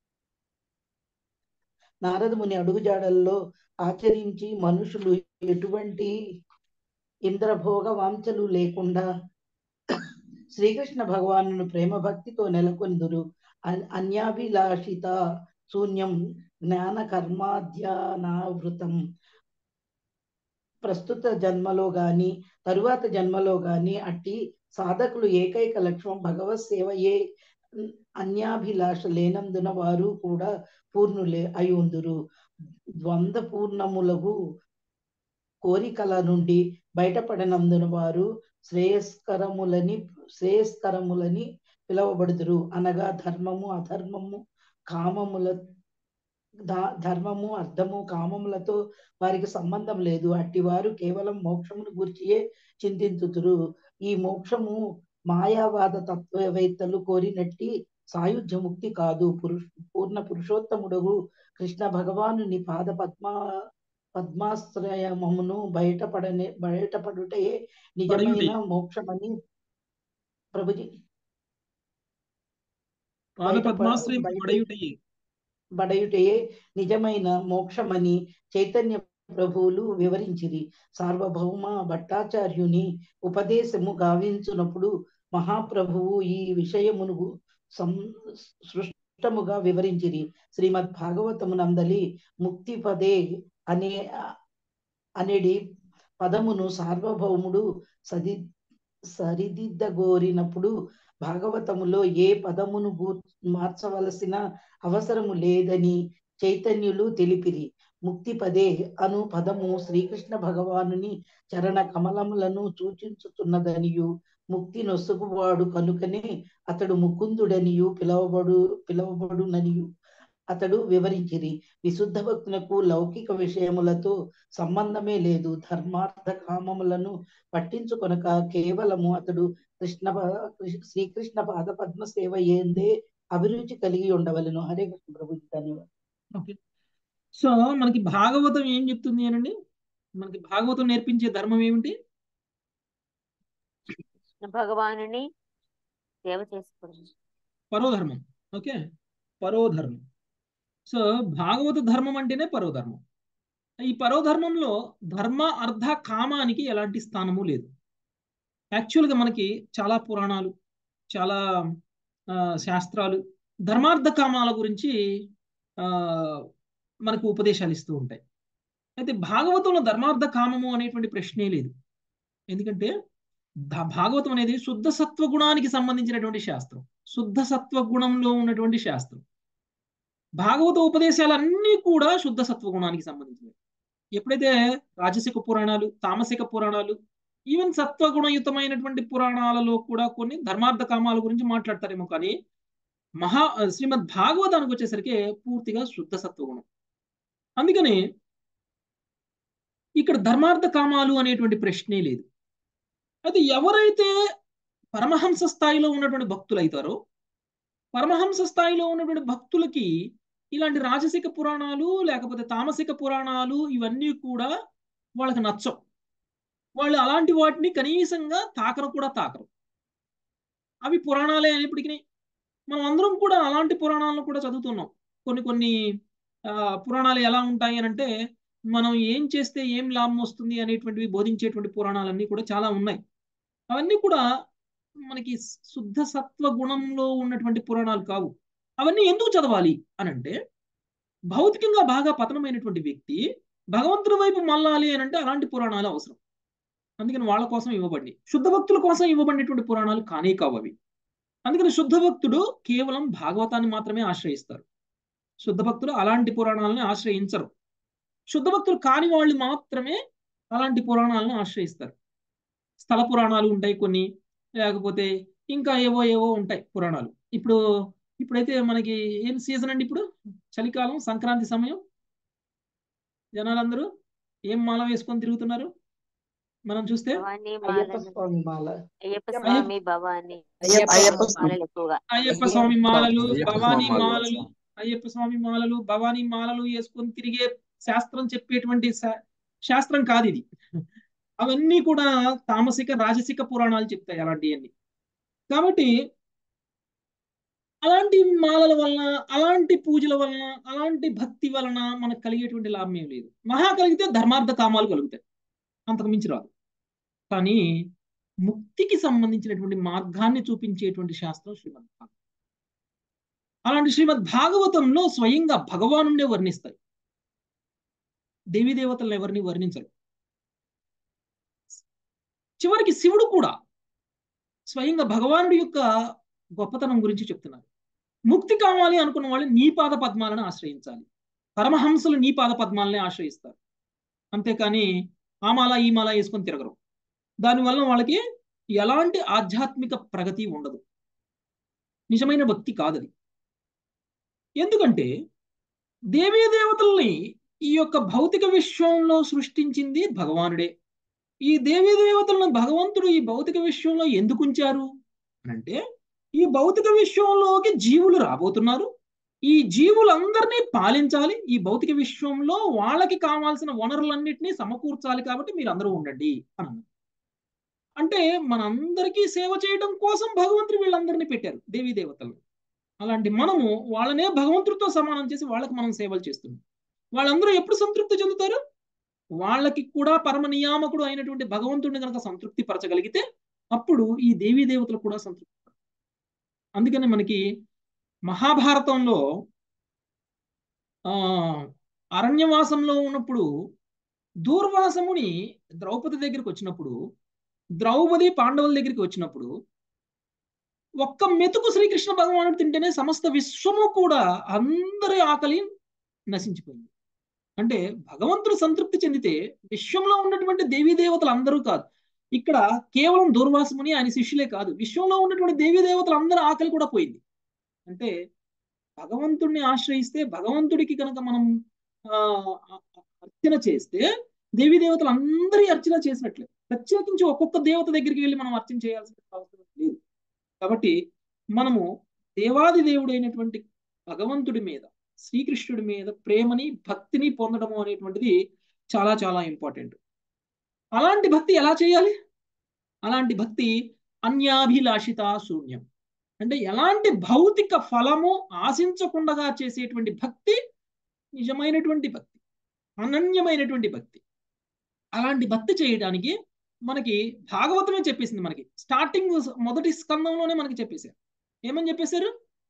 G: నారదుని అడుగుజాడల్లో ఆచరించి మనుషులు ఎటువంటి ఇంద్రభోగ వాంఛలు లేకుండా శ్రీకృష్ణ భగవానును ప్రేమ భక్తితో నెలకొందురు అన్- అన్యాభిలాషిత శూన్యం జ్ఞాన కర్మాధ్యానావృతం ప్రస్తుత జన్మలో గాని తరువాత జన్మలో గాని అట్టి సాధకులు ఏకైక లక్ష్యం భగవత్ సేవయే అన్యాభిలాష లేనందున వారు కూడా పూర్ణులే అయి ఉందురు ద్వంద్వ పూర్ణములకు కోరికల నుండి బయటపడినందున వారు శ్రేయస్కరములని శ్రేయస్కరములని పిలువబడుదురు అనగా ధర్మము అధర్మము కామముల ధ- ధర్మము అర్థము కామములతో వారికి సంబంధం లేదు అట్టి వారు కేవలం మోక్షమును గురించియే చింతించుతురు ఈ మోక్షము మాయావాద తత్వవేత్తలు కోరినట్టి సాయుధ్య ముక్తి కాదు పురుష పూర్ణ పురుషోత్తముడు కృష్ణ భగవానుని పాద పద్మా పద్మాశ్రయమును బయటపడనే బయటపడుటే నిజమైన
A: పడయుటే.
G: మోక్షమని ప్రభుజీ
A: పాద
G: బయట ప-
A: పద్మాశ్రయం
G: బయట
A: పడయుటయే
G: బడయుటయే నిజమైన మోక్షమని చైతన్య ప్రభువులు వివరించిరి సార్వభౌమ భట్టాచార్యుని ఉపదేశము గావించునప్పుడు మహాప్రభువు ఈ విషయమును సం సృష్టముగా వివరించిరి శ్రీమద్ భాగవతమునందలి ముక్తి పదే అనే అనేది పదమును సార్వభౌముడు సది సరిదిద్దగోరినప్పుడు భాగవతములో ఏ పదమును గూ- మార్చవలసిన అవసరము లేదని చైతన్యులు తెలిపిరి ముక్తి పదే అను పదము శ్రీకృష్ణ భగవానుని చరణ కమలములను సూచించుతున్నదనియు ముక్తి నొసుగువాడు కనుకనే అతడు ముకుందుడనియు పిలవబడు పిలవబడుననియు అతడు వివరించిరి విశుద్ధ భక్తులకు లౌకిక విషయములతో సంబంధమే లేదు ధర్మార్థ కామములను పట్టించుకొనక కేవలము అతడు కృష్ణ ప- శ్రీకృష్ణ పాద పద్మ సేవ ఏందే అభిరుచి కలిగి ఉండవలను హరే కృష్ణ ప్రభు ధన్యవాదాలు
A: ఓకే సో మనకి భాగవతం ఏం చెప్తుంది అనండి మనకి భాగవతం నేర్పించే ధర్మం ఏమిటి
H: కృష్ణ భగవానుని సేవ చేసుకోవడం
A: పరోధర్మం ఓకే పరోధర్మం సో భాగవత ధర్మం అంటేనే పరోధర్మం ఈ పరోధర్మంలో ధర్మ అర్థ కామానికి ఎలాంటి స్థానము లేదు యాక్చువల్గా మనకి చాలా పురాణాలు చాలా ఆ, శాస్త్రాలు ధర్మార్థ కామాల గురించి ఆ, మనకు ఉపదేశాలు ఇస్తూ ఉంటాయి అయితే భాగవతంలో ధర్మార్థ కామము అనేటువంటి ప్రశ్నే లేదు ఎందుకంటే ధ- భాగవతం అనేది శుద్ధ సత్వ గుణానికి సంబంధించినటువంటి శాస్త్రం శుద్ధ సత్వ గుణంలో ఉన్నటువంటి శాస్త్రం భాగవత ఉపదేశాలన్నీ కూడా శుద్ధ సత్వ గుణానికి సంబంధించినవి ఎప్పుడైతే రాజసిక పురాణాలు తామసిక పురాణాలు ఈవెన్ సత్వగుణయుతమైనటువంటి పురాణాలలో కూడా కొన్ని ధర్మార్థ కామాల గురించి మాట్లాడతారేమో కానీ మహా శ్రీమద్ భాగవతానికి వచ్చేసరికి పూర్తిగా శుద్ధ సత్వగుణం అందుకని ఇక్కడ ధర్మార్థ కామాలు అనేటువంటి ప్రశ్నే లేదు అయితే ఎవరైతే పరమహంస స్థాయిలో ఉన్నటువంటి భక్తులు అవుతారో పరమహంస స్థాయిలో ఉన్నటువంటి భక్తులకి ఇలాంటి రాజసిక పురాణాలు లేకపోతే తామసిక పురాణాలు ఇవన్నీ కూడా వాళ్ళకి నచ్చవు వాళ్ళు అలాంటి వాటిని కనీసంగా తాకరు కూడా తాకరు అవి పురాణాలే అనేప్పటికీ మనం అందరం కూడా అలాంటి పురాణాలను కూడా చదువుతున్నాం కొన్ని కొన్ని ఆ, పురాణాలు ఎలా ఉంటాయి అని అంటే మనం ఏం చేస్తే ఏం లాభం వస్తుంది అనేటువంటివి బోధించేటువంటి పురాణాలన్నీ కూడా చాలా ఉన్నాయి అవన్నీ కూడా మనకి శుద్ధ సత్వ గుణంలో ఉన్నటువంటి పురాణాలు కావు అవన్నీ ఎందుకు చదవాలి అని అంటే భౌతికంగా బాగా పతనమైనటువంటి వ్యక్తి భగవంతుడి వైపు మళ్ళాలి అని అంటే అలాంటి పురాణాలు అవసరం అందుకని వాళ్ళ కోసం ఇవ్వబడి శుద్ధ భక్తుల కోసం ఇవ్వబడినటువంటి పురాణాలు కానే కావు అవి అందుకని శుద్ధ భక్తుడు కేవలం భాగవతాన్ని మాత్రమే ఆశ్రయిస్తారు శుద్ధ భక్తులు అలాంటి పురాణాలను ఆశ్రయించరు శుద్ధ భక్తులు కాని వాళ్ళు మాత్రమే అలాంటి పురాణాలను ఆశ్రయిస్తారు స్థల పురాణాలు ఉంటాయి కొన్ని లేకపోతే ఇంకా ఏవో ఏవో ఉంటాయి పురాణాలు ఇప్పుడు ఇప్పుడైతే మనకి ఏం సీజన్ అండి ఇప్పుడు చలికాలం సంక్రాంతి సమయం జనాలందరూ ఏం మాల వేసుకొని తిరుగుతున్నారు మనం చూస్తే
H: భవానీ
G: అయ్యప్ప
H: మాలను
G: స్వామి మాల
H: అయ్యప్ప స్వామి భవానీ
G: అయ్యప్ప
B: అయ్యప్ప
G: స్వామి
H: మాలలు ఎక్కువగా
A: అయ్యప్ప స్వామి మాలలు
I: అయ్యప్ప
A: భవానీ
I: స్వామి మాలలు.
A: మాలలు అయ్యప్ప స్వామి మాలలు భవానీ మాలలు వేసుకొని తిరిగే శాస్త్రం చెప్పేటువంటి శా- శాస్త్రం కాదు ఇది అవన్నీ కూడా తామసిక రాజసిక పురాణాలు చెప్తాయి అలాంటివన్నీ కాబట్టి అలాంటి మాలల వలన అలాంటి పూజల వలన అలాంటి భక్తి వలన మనకు కలిగేటువంటి లాభం ఏం లేదు మహా కలిగితే ధర్మార్థ కామాలు కలుగుతాయి అంతకు మించి రాదు కానీ ముక్తికి సంబంధించినటువంటి మార్గాన్ని చూపించేటువంటి శాస్త్రం శ్రీమద్ భాగవతం అలాంటి శ్రీమద్ భాగవతంలో స్వయంగా భగవానుడే వర్ణిస్తాయి దేవీ దేవతలను ఎవరిని వర్ణించరు చివరికి శివుడు కూడా స్వయంగా భగవానుడి యొక్క గొప్పతనం గురించి చెప్తున్నారు ముక్తి కావాలి అనుకున్న వాళ్ళు నీ పాద పద్మాలను ఆశ్రయించాలి పరమహంసలు నీ పాద పద్మాలనే ఆశ్రయిస్తారు అంతేకాని ఆ మాల ఈ మాల వేసుకొని తిరగరు దానివల్ల వాళ్ళకి ఎలాంటి ఆధ్యాత్మిక ప్రగతి ఉండదు నిజమైన భక్తి కాదది ఎందుకంటే దేవీ దేవతల్ని ఈ యొక్క భౌతిక విశ్వంలో సృష్టించింది భగవానుడే ఈ దేవీ దేవతలను భగవంతుడు ఈ భౌతిక విశ్వంలో ఎందుకు ఉంచారు అంటే ఈ భౌతిక విశ్వంలోకి జీవులు రాబోతున్నారు ఈ జీవులందరినీ పాలించాలి ఈ భౌతిక విశ్వంలో వాళ్ళకి కావాల్సిన వనరులన్నింటినీ సమకూర్చాలి కాబట్టి మీరు అందరూ ఉండండి అని అన్నారు అంటే మనందరికీ సేవ చేయడం కోసం భగవంతుడు వీళ్ళందరినీ పెట్టారు దేవీ దేవతలు అలాంటి మనము వాళ్ళనే భగవంతుడితో సమానం చేసి వాళ్ళకి మనం సేవలు చేస్తున్నాం వాళ్ళందరూ ఎప్పుడు సంతృప్తి చెందుతారు వాళ్ళకి కూడా పరమ నియామకుడు అయినటువంటి భగవంతుడిని కనుక సంతృప్తి పరచగలిగితే అప్పుడు ఈ దేవీ దేవతలు కూడా సంతృప్తి అందుకని మనకి మహాభారతంలో ఆ అరణ్యవాసంలో ఉన్నప్పుడు దూర్వాసముని ద్రౌపది దగ్గరికి వచ్చినప్పుడు ద్రౌపది పాండవుల దగ్గరికి వచ్చినప్పుడు ఒక్క మెతుకు శ్రీకృష్ణ భగవానుడు తింటేనే సమస్త విశ్వము కూడా అందరి ఆకలి నశించిపోయింది అంటే భగవంతుడు సంతృప్తి చెందితే విశ్వంలో ఉన్నటువంటి దేవీ దేవతలు అందరూ కాదు ఇక్కడ కేవలం దూర్వాసముని ఆయన శిష్యులే కాదు విశ్వంలో ఉన్నటువంటి దేవీ దేవతలు అందరూ ఆకలి కూడా పోయింది అంటే భగవంతుడిని ఆశ్రయిస్తే భగవంతుడికి కనుక మనం అర్చన చేస్తే దేవీ దేవతలు అందరి అర్చన చేసినట్లే ప్రత్యేకించి ఒక్కొక్క దేవత దగ్గరికి వెళ్ళి మనం అర్చన చేయాల్సిన అవసరం లేదు కాబట్టి మనము దేవాది దేవుడైనటువంటి భగవంతుడి మీద శ్రీకృష్ణుడి మీద ప్రేమని భక్తిని పొందడము అనేటువంటిది చాలా చాలా ఇంపార్టెంట్ అలాంటి భక్తి ఎలా చేయాలి అలాంటి భక్తి అన్యాభిలాషిత శూన్యం అంటే ఎలాంటి భౌతిక ఫలము ఆశించకుండా చేసేటువంటి భక్తి నిజమైనటువంటి భక్తి అనన్యమైనటువంటి భక్తి అలాంటి భక్తి చేయడానికి మనకి భాగవతమే చెప్పేసింది మనకి స్టార్టింగ్ మొదటి స్కందంలోనే మనకి చెప్పేశారు ఏమని చెప్పేశారు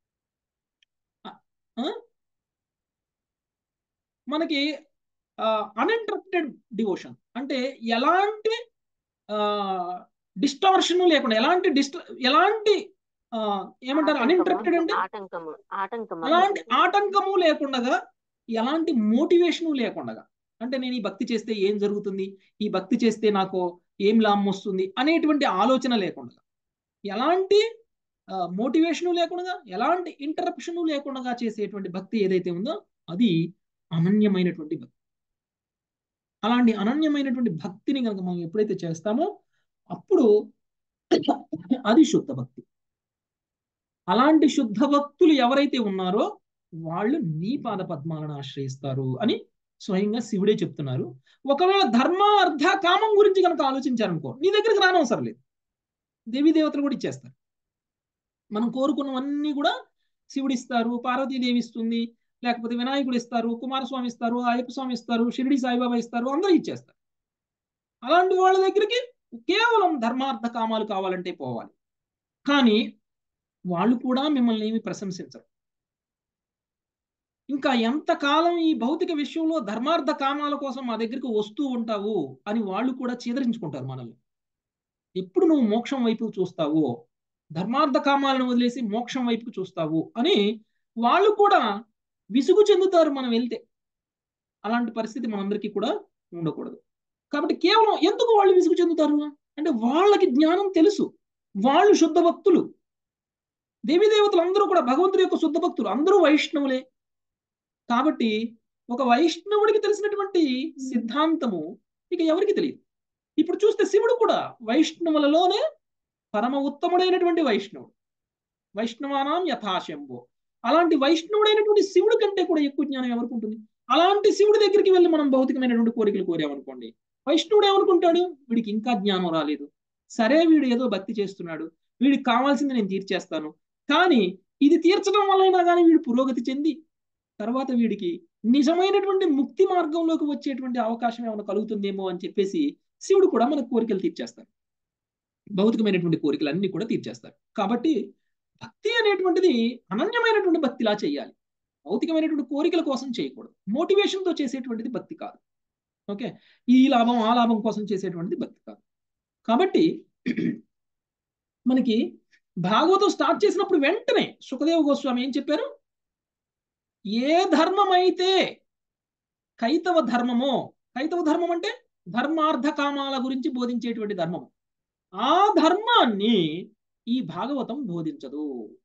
A: మనకి అన్ఇంటరప్టెడ్ డివోషన్ అంటే ఎలాంటి డిస్టార్షన్ లేకుండా ఎలాంటి డిస్ట ఎలాంటి ఏమంటారు అన్ఇంటరప్టెడ్ అంటే
H: ఆటంకము ఆటంకము
A: ఎలాంటి ఆటంకము లేకుండా ఎలాంటి మోటివేషను లేకుండా అంటే నేను ఈ భక్తి చేస్తే ఏం జరుగుతుంది ఈ భక్తి చేస్తే నాకు ఏం లాభం వస్తుంది అనేటువంటి ఆలోచన లేకుండా ఎలాంటి మోటివేషను లేకుండా ఎలాంటి ఇంటరప్షను లేకుండా చేసేటువంటి భక్తి ఏదైతే ఉందో అది అనన్యమైనటువంటి భక్తి అలాంటి అనన్యమైనటువంటి భక్తిని కనుక మనం ఎప్పుడైతే చేస్తామో అప్పుడు అది శుద్ధ భక్తి అలాంటి శుద్ధ భక్తులు ఎవరైతే ఉన్నారో వాళ్ళు నీ పాద పద్మాలను ఆశ్రయిస్తారు అని స్వయంగా శివుడే చెప్తున్నారు ఒకవేళ ధర్మ అర్థ కామం గురించి కనుక ఆలోచించారనుకో నీ దగ్గరికి రానవసరం లేదు దేవీ దేవతలు కూడా ఇచ్చేస్తారు మనం కోరుకున్నవన్నీ కూడా శివుడు ఇస్తారు పార్వతీదేవి ఇస్తుంది లేకపోతే వినాయకుడు ఇస్తారు కుమారస్వామి ఇస్తారు అయ్యప్ప స్వామి ఇస్తారు షిరిడి సాయిబాబా ఇస్తారు అందరూ ఇచ్చేస్తారు అలాంటి వాళ్ళ దగ్గరికి కేవలం ధర్మార్థ కామాలు కావాలంటే పోవాలి కానీ వాళ్ళు కూడా మిమ్మల్ని ఏమి ప్రశంసించరు ఇంకా ఎంతకాలం ఈ భౌతిక విషయంలో ధర్మార్థ కామాల కోసం మా దగ్గరికి వస్తూ ఉంటావు అని వాళ్ళు కూడా చీదరించుకుంటారు మనల్ని ఎప్పుడు నువ్వు మోక్షం వైపు చూస్తావో ధర్మార్థ కామాలను వదిలేసి మోక్షం వైపుకు చూస్తావు అని వాళ్ళు కూడా విసుగు చెందుతారు మనం వెళ్తే అలాంటి పరిస్థితి మనందరికీ కూడా ఉండకూడదు కాబట్టి కేవలం ఎందుకు వాళ్ళు విసుగు చెందుతారు అంటే వాళ్ళకి జ్ఞానం తెలుసు వాళ్ళు శుద్ధ భక్తులు దేవీ దేవతలు అందరూ కూడా భగవంతుడి యొక్క శుద్ధ భక్తులు అందరూ వైష్ణవులే కాబట్టి ఒక వైష్ణవుడికి తెలిసినటువంటి సిద్ధాంతము ఇక ఎవరికి తెలియదు ఇప్పుడు చూస్తే శివుడు కూడా వైష్ణవులలోనే పరమ ఉత్తముడైనటువంటి వైష్ణవుడు వైష్ణవానాం యథాశంభో అలాంటి వైష్ణవుడైనటువంటి శివుడి కంటే కూడా ఎక్కువ జ్ఞానం ఎవరికి ఉంటుంది అలాంటి శివుడి దగ్గరికి వెళ్ళి మనం భౌతికమైనటువంటి కోరికలు కోరామనుకోండి వైష్ణవుడు ఏమనుకుంటాడు వీడికి ఇంకా జ్ఞానం రాలేదు సరే వీడు ఏదో భక్తి చేస్తున్నాడు వీడికి కావాల్సింది నేను తీర్చేస్తాను కానీ ఇది తీర్చడం వల్లైనా కానీ వీడు పురోగతి చెంది తర్వాత వీడికి నిజమైనటువంటి ముక్తి మార్గంలోకి వచ్చేటువంటి అవకాశం ఏమైనా కలుగుతుందేమో అని చెప్పేసి శివుడు కూడా మన కోరికలు తీర్చేస్తాడు భౌతికమైనటువంటి కోరికలు అన్ని కూడా తీర్చేస్తారు కాబట్టి భక్తి అనేటువంటిది అనన్యమైనటువంటి భక్తిలా చేయాలి భౌతికమైనటువంటి కోరికల కోసం చేయకూడదు మోటివేషన్తో చేసేటువంటిది భక్తి కాదు ఓకే ఈ లాభం ఆ లాభం కోసం చేసేటువంటిది భక్తి కాదు కాబట్టి మనకి భాగవతం స్టార్ట్ చేసినప్పుడు వెంటనే సుఖదేవ గోస్వామి ఏం చెప్పారు ఏ ధర్మం అయితే కైతవ ధర్మమో కైతవ ధర్మం అంటే ధర్మార్థ కామాల గురించి బోధించేటువంటి ధర్మము ఆ ధర్మాన్ని ఈ భాగవతం బోధించదు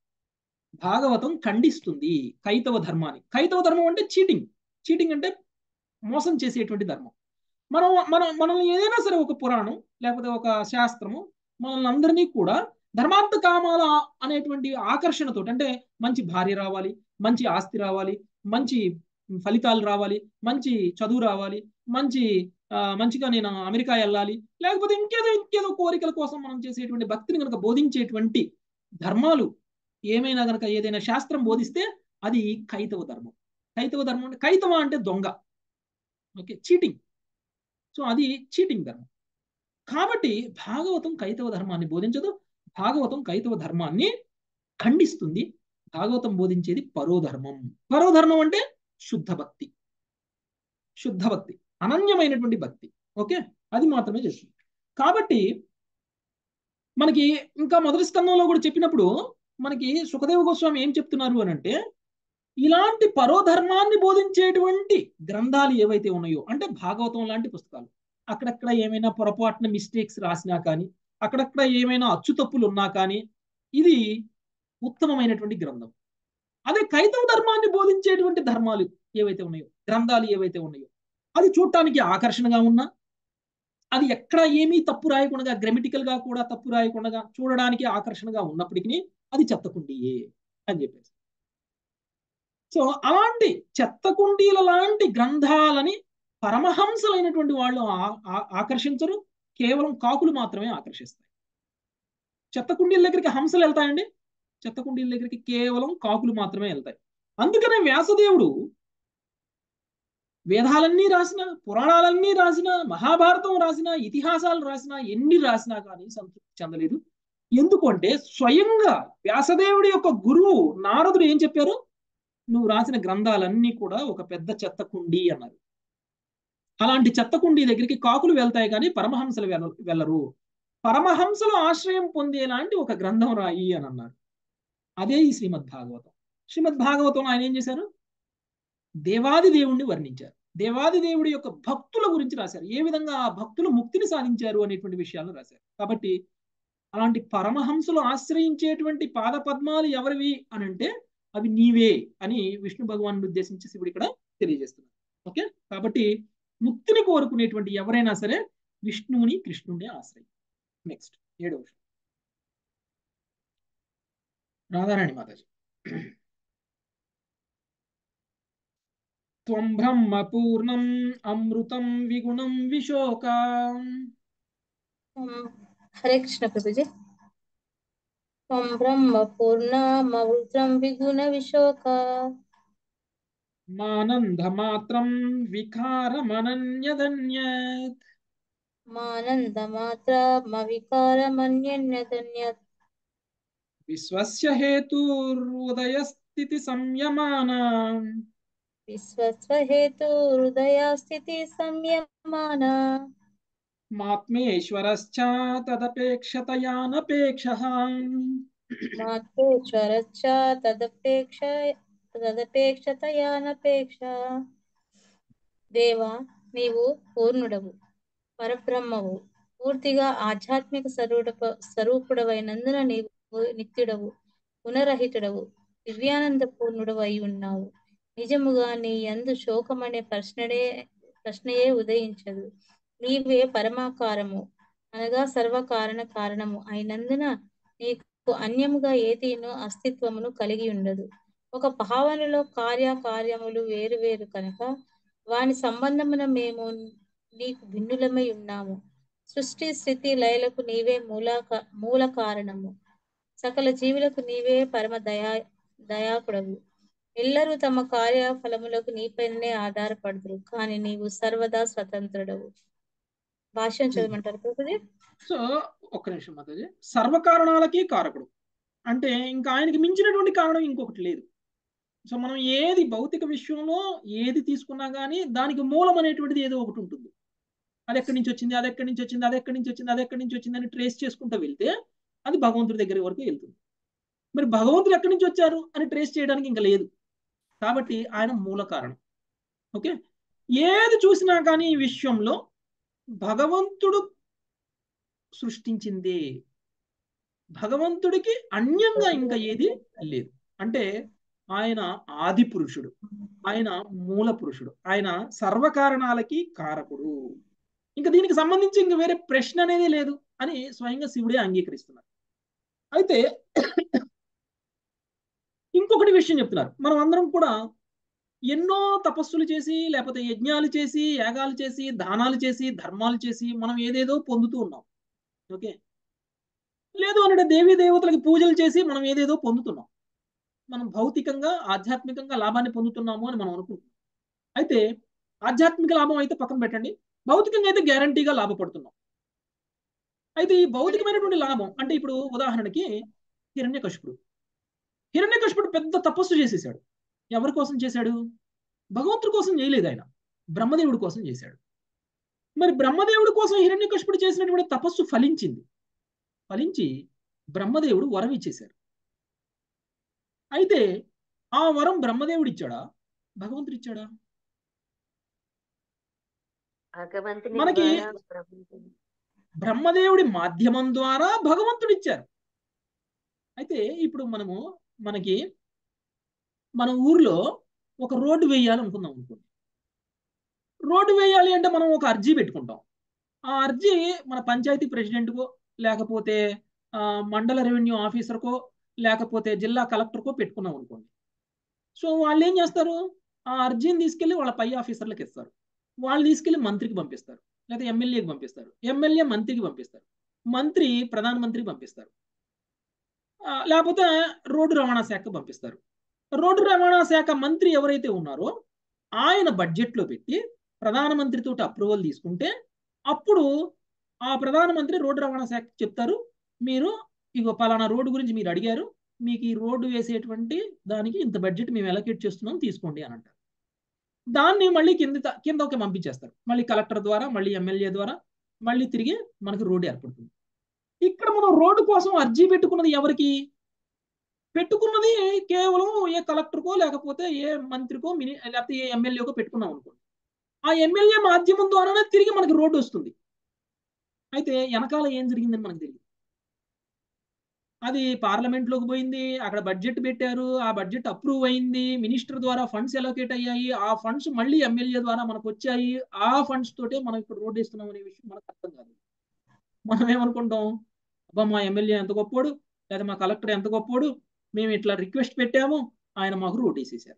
A: భాగవతం ఖండిస్తుంది కైతవ ధర్మాన్ని కైతవ ధర్మం అంటే చీటింగ్ చీటింగ్ అంటే మోసం చేసేటువంటి ధర్మం మనం మనం మనల్ని ఏదైనా సరే ఒక పురాణం లేకపోతే ఒక శాస్త్రము మనల్ని అందరినీ కూడా ధర్మార్థ కామాల అనేటువంటి ఆకర్షణతో అంటే మంచి భార్య రావాలి మంచి ఆస్తి రావాలి మంచి ఫలితాలు రావాలి మంచి చదువు రావాలి మంచి మంచిగా నేను అమెరికా వెళ్ళాలి లేకపోతే ఇంకేదో ఇంకేదో కోరికల కోసం మనం చేసేటువంటి భక్తిని కనుక బోధించేటువంటి ధర్మాలు ఏమైనా కనుక ఏదైనా శాస్త్రం బోధిస్తే అది కైతవ ధర్మం కైతవ ధర్మం అంటే కైతవ అంటే దొంగ ఓకే చీటింగ్ సో అది చీటింగ్ ధర్మం కాబట్టి భాగవతం కైతవ ధర్మాన్ని బోధించదు భాగవతం కైతవ ధర్మాన్ని ఖండిస్తుంది భాగవతం బోధించేది పరోధర్మం పరోధర్మం అంటే శుద్ధ భక్తి శుద్ధ భక్తి అనన్యమైనటువంటి భక్తి ఓకే అది మాత్రమే చేస్తుంది కాబట్టి మనకి ఇంకా మొదటి స్కందంలో కూడా చెప్పినప్పుడు మనకి సుఖదేవ గోస్వామి ఏం చెప్తున్నారు అని అంటే ఇలాంటి పరోధర్మాన్ని బోధించేటువంటి గ్రంథాలు ఏవైతే ఉన్నాయో అంటే భాగవతం లాంటి పుస్తకాలు అక్కడక్కడ ఏమైనా పొరపాటున మిస్టేక్స్ రాసినా కానీ అక్కడక్కడ ఏమైనా అచ్చు తప్పులు ఉన్నా కానీ ఇది ఉత్తమమైనటువంటి గ్రంథం అదే కైతవ ధర్మాన్ని బోధించేటువంటి ధర్మాలు ఏవైతే ఉన్నాయో గ్రంథాలు ఏవైతే ఉన్నాయో అది చూడటానికి ఆకర్షణగా ఉన్నా అది ఎక్కడ ఏమీ తప్పు రాయకుండా గ్రామటికల్ గా కూడా తప్పు రాయకుండా చూడడానికి ఆకర్షణగా ఉన్నప్పటికీ అది చెత్తకుండియే అని చెప్పేసి సో అలాంటి చెత్తకుండీల లాంటి గ్రంథాలని పరమహంసలైనటువంటి వాళ్ళు ఆకర్షించరు కేవలం కాకులు మాత్రమే ఆకర్షిస్తాయి చెత్తకుండీల దగ్గరికి హంసలు వెళ్తాయండి చెత్తకుండీల దగ్గరికి కేవలం కాకులు మాత్రమే వెళ్తాయి అందుకనే వ్యాసదేవుడు వేదాలన్నీ రాసిన పురాణాలన్నీ రాసిన మహాభారతం రాసిన ఇతిహాసాలు రాసిన ఎన్ని రాసినా కానీ సంతృప్తి చెందలేదు ఎందుకంటే స్వయంగా వ్యాసదేవుడి యొక్క గురువు నారదుడు ఏం చెప్పారు నువ్వు రాసిన గ్రంథాలన్నీ కూడా ఒక పెద్ద చెత్త కుండి అన్నారు అలాంటి చెత్త కుండి దగ్గరికి కాకులు వెళ్తాయి కానీ పరమహంసలు వెళ్ళ వెళ్ళరు పరమహంసలు ఆశ్రయం పొందేలాంటి ఒక గ్రంథం రాయి అని అన్నారు అదే ఈ శ్రీమద్ భాగవతం శ్రీమద్ భాగవతం ఆయన ఏం చేశారు దేవాది దేవుణ్ణి వర్ణించారు దేవాది దేవుడి యొక్క భక్తుల గురించి రాశారు ఏ విధంగా ఆ భక్తులు ముక్తిని సాధించారు అనేటువంటి విషయాలను రాశారు కాబట్టి అలాంటి పరమహంసలు ఆశ్రయించేటువంటి పాద పద్మాలు ఎవరివి అని అంటే అవి నీవే అని విష్ణు భగవాను ఉద్దేశించి శివుడు ఇక్కడ తెలియజేస్తున్నారు ఓకే కాబట్టి ముక్తిని కోరుకునేటువంటి ఎవరైనా సరే విష్ణువుని కృష్ణుడిని ఆశ్రయి నెక్స్ట్ ఏడవ రాధారాణి మాతాజీ త్వం బ్రహ్మ పూర్ణం అమృతం విగుణం విశోక
I: హరే కృష్ణ ప్రభుజీ త్వం బ్రహ్మ పూర్ణమృతం విగుణ విశోక
A: మానందమాత్రం వికారమనన్యదన్యత్
I: మానందమాత్రమవికారమన్యన్యదన్యత్
A: విశ్వస్య హేతురుదయస్థితి సంయమాన
I: విశ్వస్వ హేతురుదయస్థితి సంయమాన
A: మాత్మేశ్వరశ్చ తదపేక్షతయానపేక్ష
I: మాతృశ్వరశ్చ తదపేక్ష తదపేక్షతయానపేక్ష దేవా నీవు పూర్ణుడవు పరబ్రహ్మవు పూర్తిగా ఆధ్యాత్మిక స్వరూప స్వరూపుడవైనందున నీవు నిత్యుడవు పునరహితుడవు దివ్యానంద పూర్ణుడవు అయి ఉన్నావు నిజముగా నీ యందు శోకమనే ప్రశ్నడే ప్రశ్నయే ఉదయించదు నీవే పరమాకారము అనగా సర్వకారణ కారణము అయినందున నీకు అన్యముగా ఏదీను అస్తిత్వమును కలిగి ఉండదు ఒక భావనలో కార్యకార్యములు వేరు వేరు కనుక వాని సంబంధమున మేము నీకు భిన్నులమై ఉన్నాము సృష్టి స్థితి లయలకు నీవే మూల మూల కారణము సకల జీవులకు నీవే పరమ దయా దయాకుడవు ఎల్లరూ తమ కార్యఫలములకు నీపైననే ఆధారపడదురు కానీ నీవు సర్వదా స్వతంత్రుడవు భాష్యం చదవమంటారు ప్రభుజీ
A: సో ఒక్క నిమిషం మాతాజీ సర్వకారణాలకి కారకుడు అంటే ఇంకా ఆయనకి మించినటువంటి కారణం ఇంకొకటి లేదు సో మనం ఏది భౌతిక విషయంలో ఏది తీసుకున్నా కానీ దానికి మూలం అనేటువంటిది ఏదో ఒకటి ఉంటుంది అది ఎక్కడి నుంచి వచ్చింది అది ఎక్కడి నుంచి వచ్చింది అది ఎక్కడి నుంచి వచ్చింది అది ఎక్కడి నుంచి వచ్చింది అని ట్రేస్ చేసుకుంటూ వెళ్తే అది భగవంతుడి దగ్గర వరకు వెళ్తుంది మరి భగవంతుడు ఎక్కడి నుంచి వచ్చారు అని ట్రేస్ చేయడానికి ఇంకా లేదు కాబట్టి ఆయన మూల కారణం ఓకే ఏది చూసినా కానీ ఈ విశ్వంలో భగవంతుడు సృష్టించిందే భగవంతుడికి అన్యంగా ఇంకా ఏది లేదు అంటే ఆయన ఆది పురుషుడు ఆయన మూల పురుషుడు ఆయన సర్వకారణాలకి కారకుడు ఇంకా దీనికి సంబంధించి ఇంక వేరే ప్రశ్న అనేది లేదు అని స్వయంగా శివుడే అంగీకరిస్తున్నారు అయితే ఇంకొకటి విషయం చెప్తున్నారు మనం అందరం కూడా ఎన్నో తపస్సులు చేసి లేకపోతే యజ్ఞాలు చేసి యాగాలు చేసి దానాలు చేసి ధర్మాలు చేసి మనం ఏదేదో పొందుతూ ఉన్నాం ఓకే లేదు అంటే దేవీ దేవతలకి పూజలు చేసి మనం ఏదేదో పొందుతున్నాం మనం భౌతికంగా ఆధ్యాత్మికంగా లాభాన్ని పొందుతున్నాము అని మనం అనుకుంటున్నాం అయితే ఆధ్యాత్మిక లాభం అయితే పక్కన పెట్టండి భౌతికంగా అయితే గ్యారంటీగా లాభపడుతున్నాం అయితే ఈ భౌతికమైనటువంటి లాభం అంటే ఇప్పుడు ఉదాహరణకి హిరణ్యకశిపుడు హిరణ్యకశిపుడు పెద్ద తపస్సు చేసేసాడు ఎవరి కోసం చేశాడు భగవంతుడి కోసం చేయలేదు ఆయన బ్రహ్మదేవుడి కోసం చేశాడు మరి బ్రహ్మదేవుడి కోసం హిరణ్యకశిపుడు చేసినటువంటి తపస్సు ఫలించింది ఫలించి బ్రహ్మదేవుడు వరం ఇచ్చేశారు అయితే ఆ వరం బ్రహ్మదేవుడు ఇచ్చాడా భగవంతుడు ఇచ్చాడా
H: భగవంతుని
A: మనకి
H: ద్వారా ప్రభువుని
A: బ్రహ్మదేవుడి మాధ్యమం ద్వారా భగవంతుడు ఇచ్చారు అయితే ఇప్పుడు మనము మనకి మన ఊర్లో ఒక రోడ్డు వేయాలి అనుకుందాం అనుకోండి రోడ్డు వేయాలి అంటే మనం ఒక అర్జీ పెట్టుకుంటాం ఆ అర్జీ మన పంచాయతీ ప్రెసిడెంట్కో లేకపోతే ఆ, మండల రెవెన్యూ ఆఫీసర్కో లేకపోతే జిల్లా కలెక్టర్కో పెట్టుకున్నాం అనుకోండి సో వాళ్ళు ఏం చేస్తారు ఆ అర్జీని తీసుకెళ్లి వాళ్ళ పై ఆఫీసర్లకు ఇస్తారు వాళ్ళు తీసుకెళ్లి మంత్రికి పంపిస్తారు లేదా ఎమ్మెల్యేకి పంపిస్తారు ఎమ్మెల్యే మంత్రికి పంపిస్తారు మంత్రి ప్రధానమంత్రికి పంపిస్తారు ఆ, లేకపోతే రోడ్డు రవాణా శాఖకు పంపిస్తారు రోడ్డు రవాణా శాఖ మంత్రి ఎవరైతే ఉన్నారో ఆయన బడ్జెట్లో పెట్టి ప్రధానమంత్రితో అప్రూవల్ తీసుకుంటే అప్పుడు ఆ ప్రధానమంత్రి రోడ్డు రవాణా శాఖ చెప్తారు మీరు ఇగో పలానా రోడ్డు గురించి మీరు అడిగారు మీకు ఈ రోడ్డు వేసేటువంటి దానికి ఇంత బడ్జెట్ మేము ఎలకేట్ చేస్తున్నాం తీసుకోండి అని అంటారు దాన్ని మళ్ళీ కింద కిందకి పంపించేస్తారు మళ్ళీ కలెక్టర్ ద్వారా మళ్ళీ ఎమ్మెల్యే ద్వారా మళ్ళీ తిరిగి మనకి రోడ్డు ఏర్పడుతుంది ఇక్కడ మనం రోడ్డు కోసం అర్జీ పెట్టుకున్నది ఎవరికి పెట్టుకున్నది కేవలం ఏ కలెక్టర్కో లేకపోతే ఏ మంత్రికో మిని లేకపోతే ఏ ఎమ్మెల్యేకో పెట్టుకున్నాం అనుకోండి ఆ ఎమ్మెల్యే మాధ్యమం ద్వారానే తిరిగి మనకి రోడ్డు వస్తుంది అయితే వెనకాల ఏం జరిగిందని మనకు తెలియదు అది పార్లమెంట్ లోకి పోయింది అక్కడ బడ్జెట్ పెట్టారు ఆ బడ్జెట్ అప్రూవ్ అయింది మినిస్టర్ ద్వారా ఫండ్స్ ఎలోకేట్ అయ్యాయి ఆ ఫండ్స్ మళ్ళీ ఎమ్మెల్యే ద్వారా మనకు వచ్చాయి ఆ ఫండ్స్ తోటే మనం ఇప్పుడు రోడ్డు వేస్తున్నాం అనే విషయం మనకు అర్థం కాదు మనం ఏమనుకుంటాం అబ్బా మా ఎమ్మెల్యే ఎంత గొప్పోడు లేదా మా కలెక్టర్ ఎంత గొప్పోడు మేము ఇట్లా రిక్వెస్ట్ పెట్టాము ఆయన మాకు రోడ్ వేసేసారు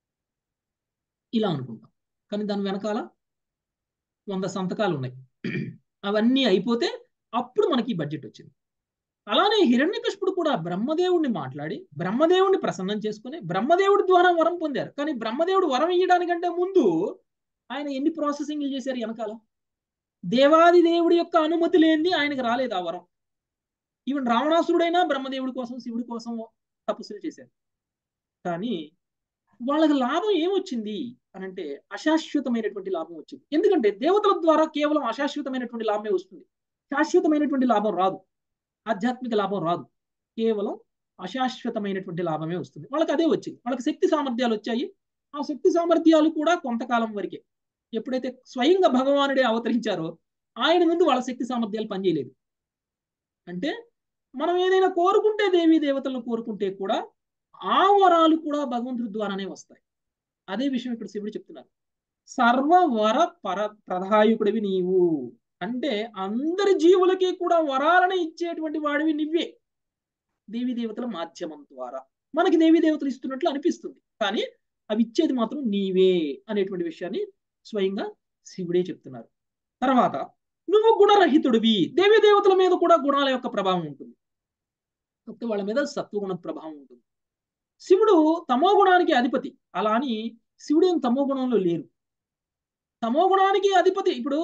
A: ఇలా అనుకుంటాం కానీ దాని వెనకాల వంద సంతకాలు ఉన్నాయి అవన్నీ అయిపోతే అప్పుడు మనకి ఈ బడ్జెట్ వచ్చింది అలానే హిరణ్యకశిపుడు కూడా బ్రహ్మదేవుడిని మాట్లాడి బ్రహ్మదేవుడిని ప్రసన్నం చేసుకుని బ్రహ్మదేవుడి ద్వారా వరం పొందారు కానీ బ్రహ్మదేవుడు వరం ఇయ్యడానికంటే ముందు ఆయన ఎన్ని ప్రాసెసింగ్లు చేశారు వెనకాల దేవాది దేవుడి యొక్క అనుమతి లేనిది ఆయనకు రాలేదు ఆ వరం ఈవెన్ రావణాసురుడైనా బ్రహ్మదేవుడి కోసం శివుడి కోసం తపస్సులు చేశారు కానీ వాళ్ళకి లాభం ఏమొచ్చింది అని అంటే అశాశ్వతమైనటువంటి లాభం వచ్చింది ఎందుకంటే దేవతల ద్వారా కేవలం అశాశ్వతమైనటువంటి లాభమే వస్తుంది శాశ్వతమైనటువంటి లాభం రాదు ఆధ్యాత్మిక లాభం రాదు కేవలం అశాశ్వతమైనటువంటి లాభమే వస్తుంది వాళ్ళకి అదే వచ్చింది వాళ్ళకి శక్తి సామర్థ్యాలు వచ్చాయి ఆ శక్తి సామర్థ్యాలు కూడా కొంతకాలం వరకే ఎప్పుడైతే స్వయంగా భగవానుడే అవతరించారో ఆయన ముందు వాళ్ళ శక్తి సామర్థ్యాలు పనిచేయలేదు అంటే మనం ఏదైనా కోరుకుంటే దేవీ దేవతలను కోరుకుంటే కూడా ఆ వరాలు కూడా భగవంతుడి ద్వారానే వస్తాయి అదే విషయం ఇక్కడ శివుడు చెప్తున్నారు సర్వ వర పర ప్రధాయకుడివి నీవు అంటే అందరి జీవులకి కూడా వరాలను ఇచ్చేటువంటి వాడివి నువ్వే దేవీ దేవతల మాధ్యమం ద్వారా మనకి దేవీ దేవతలు ఇస్తున్నట్లు అనిపిస్తుంది కానీ అవి ఇచ్చేది మాత్రం నీవే అనేటువంటి విషయాన్ని స్వయంగా శివుడే చెప్తున్నారు తర్వాత నువ్వు గుణరహితుడివి దేవీ దేవతల మీద కూడా గుణాల యొక్క ప్రభావం ఉంటుంది కాకపోతే వాళ్ళ మీద సత్వగుణ ప్రభావం ఉంటుంది శివుడు తమో గుణానికి అధిపతి అలా అని శివుడు ఏం తమో గుణంలో లేరు తమో గుణానికి అధిపతి ఇప్పుడు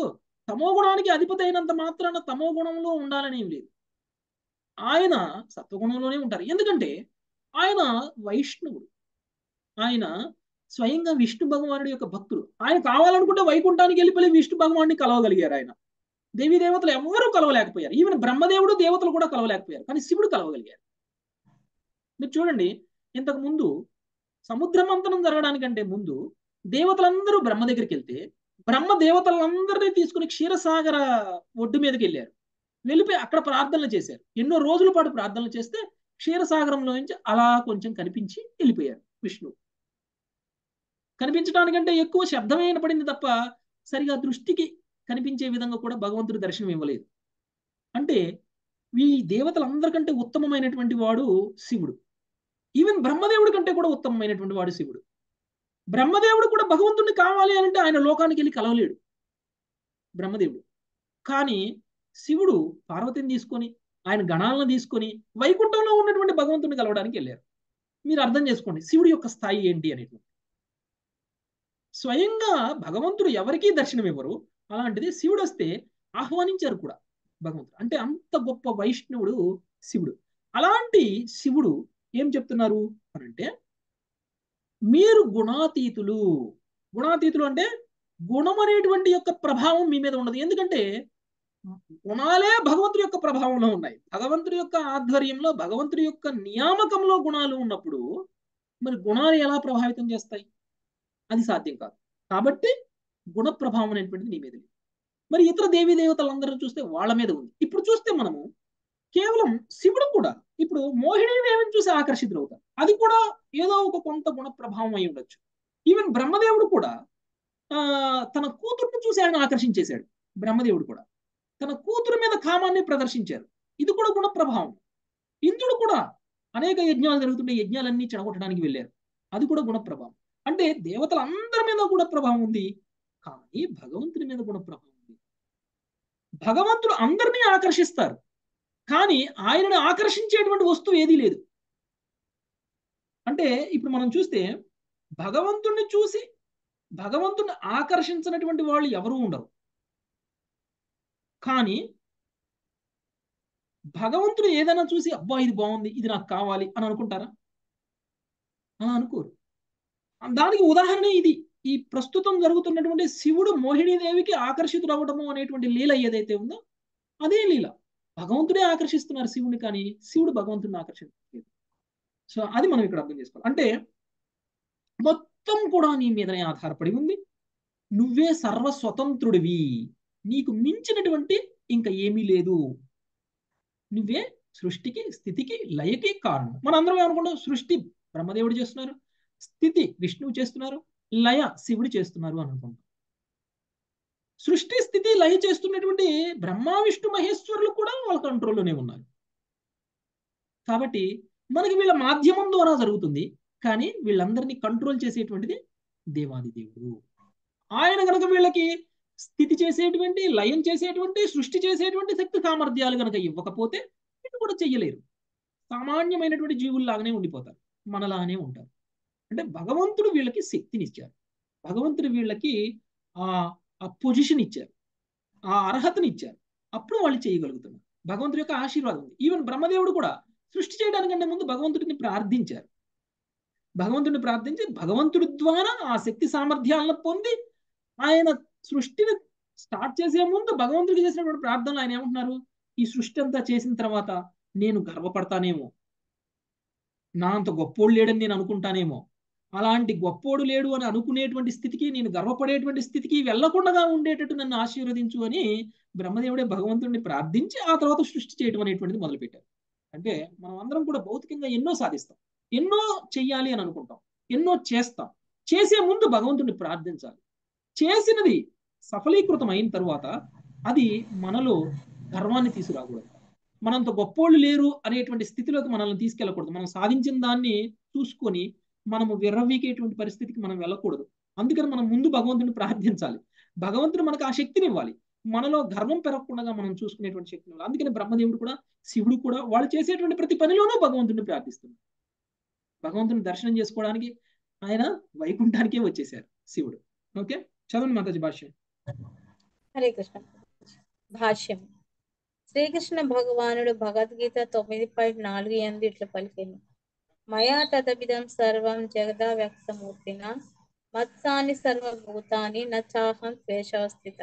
A: తమో గుణానికి అధిపతి అయినంత మాత్రాన తమో గుణంలో ఉండాలని ఏం లేదు ఆయన సత్వగుణంలోనే ఉంటారు ఎందుకంటే ఆయన వైష్ణవుడు ఆయన స్వయంగా విష్ణు భగవానుడి యొక్క భక్తుడు ఆయన కావాలనుకుంటే వైకుంఠానికి వెళ్ళిపోయి విష్ణు భగవాన్ని కలవగలిగారు ఆయన దేవీ దేవతలు ఎవరూ కలవలేకపోయారు ఈవెన్ బ్రహ్మదేవుడు దేవతలు కూడా కలవలేకపోయారు కానీ శివుడు కలవగలిగారు మీరు చూడండి ఇంతకు ముందు సముద్ర మంతనం జరగడానికంటే ముందు దేవతలందరూ బ్రహ్మ దగ్గరికి వెళ్తే బ్రహ్మ దేవతలందరినీ తీసుకుని క్షీరసాగర ఒడ్డు మీదకి వెళ్ళారు వెళ్ళిపోయి అక్కడ ప్రార్థనలు చేశారు ఎన్నో రోజుల పాటు ప్రార్థనలు చేస్తే క్షీరసాగరంలో నుంచి అలా కొంచెం కనిపించి వెళ్ళిపోయారు విష్ణువు కనిపించడానికంటే ఎక్కువ శబ్దమే వినపడింది తప్ప సరిగా దృష్టికి కనిపించే విధంగా కూడా భగవంతుడు దర్శనం ఇవ్వలేదు అంటే ఈ దేవతలందరికంటే ఉత్తమమైనటువంటి వాడు శివుడు ఈవెన్ బ్రహ్మదేవుడి కంటే కూడా ఉత్తమమైనటువంటి వాడు శివుడు బ్రహ్మదేవుడు కూడా భగవంతుడిని కావాలి అంటే ఆయన లోకానికి వెళ్ళి కలవలేడు బ్రహ్మదేవుడు కానీ శివుడు పార్వతిని తీసుకొని ఆయన గణాలను తీసుకొని వైకుంఠంలో ఉన్నటువంటి భగవంతుడిని కలవడానికి వెళ్ళారు మీరు అర్థం చేసుకోండి శివుడి యొక్క స్థాయి ఏంటి అనేటువంటి స్వయంగా భగవంతుడు ఎవరికీ దర్శనం ఇవ్వరు అలాంటిది శివుడు వస్తే ఆహ్వానించారు కూడా భగవంతుడు అంటే అంత గొప్ప వైష్ణవుడు శివుడు అలాంటి శివుడు ఏం చెప్తున్నారు అని అంటే మీరు గుణాతీతులు గుణాతీతులు అంటే గుణం అనేటువంటి యొక్క ప్రభావం మీ మీద ఉండదు ఎందుకంటే గుణాలే భగవంతుడి యొక్క ప్రభావంలో ఉన్నాయి భగవంతుడి యొక్క ఆధ్వర్యంలో భగవంతుడి యొక్క నియామకంలో గుణాలు ఉన్నప్పుడు మరి గుణాలు ఎలా ప్రభావితం చేస్తాయి అది సాధ్యం కాదు కాబట్టి గుణ ప్రభావం అనేటువంటిది నీ మీద లేదు మరి ఇతర దేవీ దేవతలందరూ చూస్తే వాళ్ళ మీద ఉంది ఇప్పుడు చూస్తే మనము కేవలం శివుడు కూడా ఇప్పుడు మోహిని దేవిని చూసి ఆకర్షితులవుతారు అది కూడా ఏదో ఒక కొంత గుణ ప్రభావం అయి ఉండొచ్చు ఈవెన్ బ్రహ్మదేవుడు కూడా ఆ తన కూతుర్ని చూసి ఆయన ఆకర్షించేశాడు బ్రహ్మదేవుడు కూడా తన కూతురు మీద కామాన్ని ప్రదర్శించారు ఇది కూడా గుణ ప్రభావం ఇంద్రుడు కూడా అనేక యజ్ఞాలు జరుగుతుంటే యజ్ఞాలన్నీ చెడగొట్టడానికి వెళ్ళారు అది కూడా గుణ ప్రభావం అంటే దేవతలందరి మీద గుణ ప్రభావం ఉంది కానీ భగవంతుని మీద గుణ ప్రభావం ఉంది భగవంతుడు అందరినీ ఆకర్షిస్తారు కానీ ఆయనను ఆకర్షించేటువంటి వస్తువు ఏదీ లేదు అంటే ఇప్పుడు మనం చూస్తే భగవంతుణ్ణి చూసి భగవంతుణ్ణి ఆకర్షించినటువంటి వాళ్ళు ఎవరు ఉండరు కానీ భగవంతుడు ఏదైనా చూసి అబ్బా ఇది బాగుంది ఇది నాకు కావాలి అని అనుకుంటారా అని అనుకోరు దానికి ఉదాహరణ ఇది ఈ ప్రస్తుతం జరుగుతున్నటువంటి శివుడు మోహినీదేవికి ఆకర్షితుడు అవ్వడము అనేటువంటి లీల ఏదైతే ఉందో అదే లీల భగవంతుడే ఆకర్షిస్తున్నారు శివుని కానీ శివుడు భగవంతుడిని ఆకర్షించలేదు సో అది మనం ఇక్కడ అర్థం చేసుకోవాలి అంటే మొత్తం కూడా నీ మీదనే ఆధారపడి ఉంది నువ్వే సర్వస్వతంత్రుడివి నీకు మించినటువంటి ఇంకా ఏమీ లేదు నువ్వే సృష్టికి స్థితికి లయకి కారణం మన అందరం ఏమనుకుంటాం సృష్టి బ్రహ్మదేవుడు చేస్తున్నారు స్థితి విష్ణువు చేస్తున్నారు లయ శివుడు చేస్తున్నారు అని అనుకుంటాం సృష్టి స్థితి లయ చేస్తున్నటువంటి బ్రహ్మ విష్ణు మహేశ్వరులు కూడా వాళ్ళ కంట్రోల్లోనే ఉన్నారు కాబట్టి మనకి వీళ్ళ మాధ్యమం ద్వారా జరుగుతుంది కానీ వీళ్ళందరినీ కంట్రోల్ చేసేటువంటిది దేవాది దేవుడు ఆయన కనుక వీళ్ళకి స్థితి చేసేటువంటి లయం చేసేటువంటి సృష్టి చేసేటువంటి శక్తి సామర్థ్యాలు కనుక ఇవ్వకపోతే వీళ్ళు కూడా చెయ్యలేరు సామాన్యమైనటువంటి జీవుల్లాగానే ఉండిపోతారు మనలానే ఉంటారు అంటే భగవంతుడు వీళ్ళకి శక్తిని ఇచ్చారు భగవంతుడు వీళ్ళకి ఆ ఆ పొజిషన్ ఇచ్చారు ఆ అర్హతని ఇచ్చారు అప్పుడు వాళ్ళు చేయగలుగుతున్నారు భగవంతుడి యొక్క ఆశీర్వాదం ఉంది ఈవెన్ బ్రహ్మదేవుడు కూడా సృష్టి చేయడానికంటే ముందు భగవంతుడిని ప్రార్థించారు భగవంతుడిని ప్రార్థించి భగవంతుడి ద్వారా ఆ శక్తి సామర్థ్యాలను పొంది ఆయన సృష్టిని స్టార్ట్ చేసే ముందు భగవంతుడికి చేసినటువంటి ప్రార్థనలు ఆయన ఏమంటున్నారు ఈ సృష్టి అంతా చేసిన తర్వాత నేను గర్వపడతానేమో నా అంత గొప్పోడు లేడని నేను అనుకుంటానేమో అలాంటి గొప్పోడు లేడు అని అనుకునేటువంటి స్థితికి నేను గర్వపడేటువంటి స్థితికి వెళ్లకుండా ఉండేటట్టు నన్ను ఆశీర్వదించు అని బ్రహ్మదేవుడే భగవంతుడిని ప్రార్థించి ఆ తర్వాత సృష్టి చేయడం అనేటువంటిది మొదలుపెట్టారు అంటే మనం అందరం కూడా భౌతికంగా ఎన్నో సాధిస్తాం ఎన్నో చెయ్యాలి అని అనుకుంటాం ఎన్నో చేస్తాం చేసే ముందు భగవంతుడిని ప్రార్థించాలి చేసినది సఫలీకృతం అయిన తర్వాత అది మనలో గర్వాన్ని తీసుకురాకూడదు మనంత గొప్పోళ్ళు లేరు అనేటువంటి స్థితిలోకి మనల్ని తీసుకెళ్ళకూడదు మనం సాధించిన దాన్ని చూసుకొని మనము విర్రవీకేటువంటి పరిస్థితికి మనం వెళ్ళకూడదు అందుకని మనం ముందు భగవంతుని ప్రార్థించాలి భగవంతుడు మనకు ఆ శక్తిని ఇవ్వాలి మనలో గర్వం పెరగకుండా మనం చూసుకునేటువంటి శక్తిని ఇవ్వాలి అందుకని బ్రహ్మదేవుడు కూడా శివుడు కూడా వాళ్ళు చేసేటువంటి ప్రతి పనిలోనూ భగవంతుడిని ప్రార్థిస్తున్నారు భగవంతుని దర్శనం చేసుకోవడానికి ఆయన వైకుంఠానికే వచ్చేసారు శివుడు ఓకే చదవండి మాతాజీ భాష్యం
I: హరే కృష్ణ భాష్యం శ్రీకృష్ణ భగవానుడు భగవద్గీత తొమ్మిది పాయింట్ నాలుగు ఎనిమిది ఇట్లా పలికింది మయా తదవిధం సర్వం జగదా వ్యక్తమూర్తిన మత్సాని సర్వభూతాని నచాహం ద్వేషస్థిత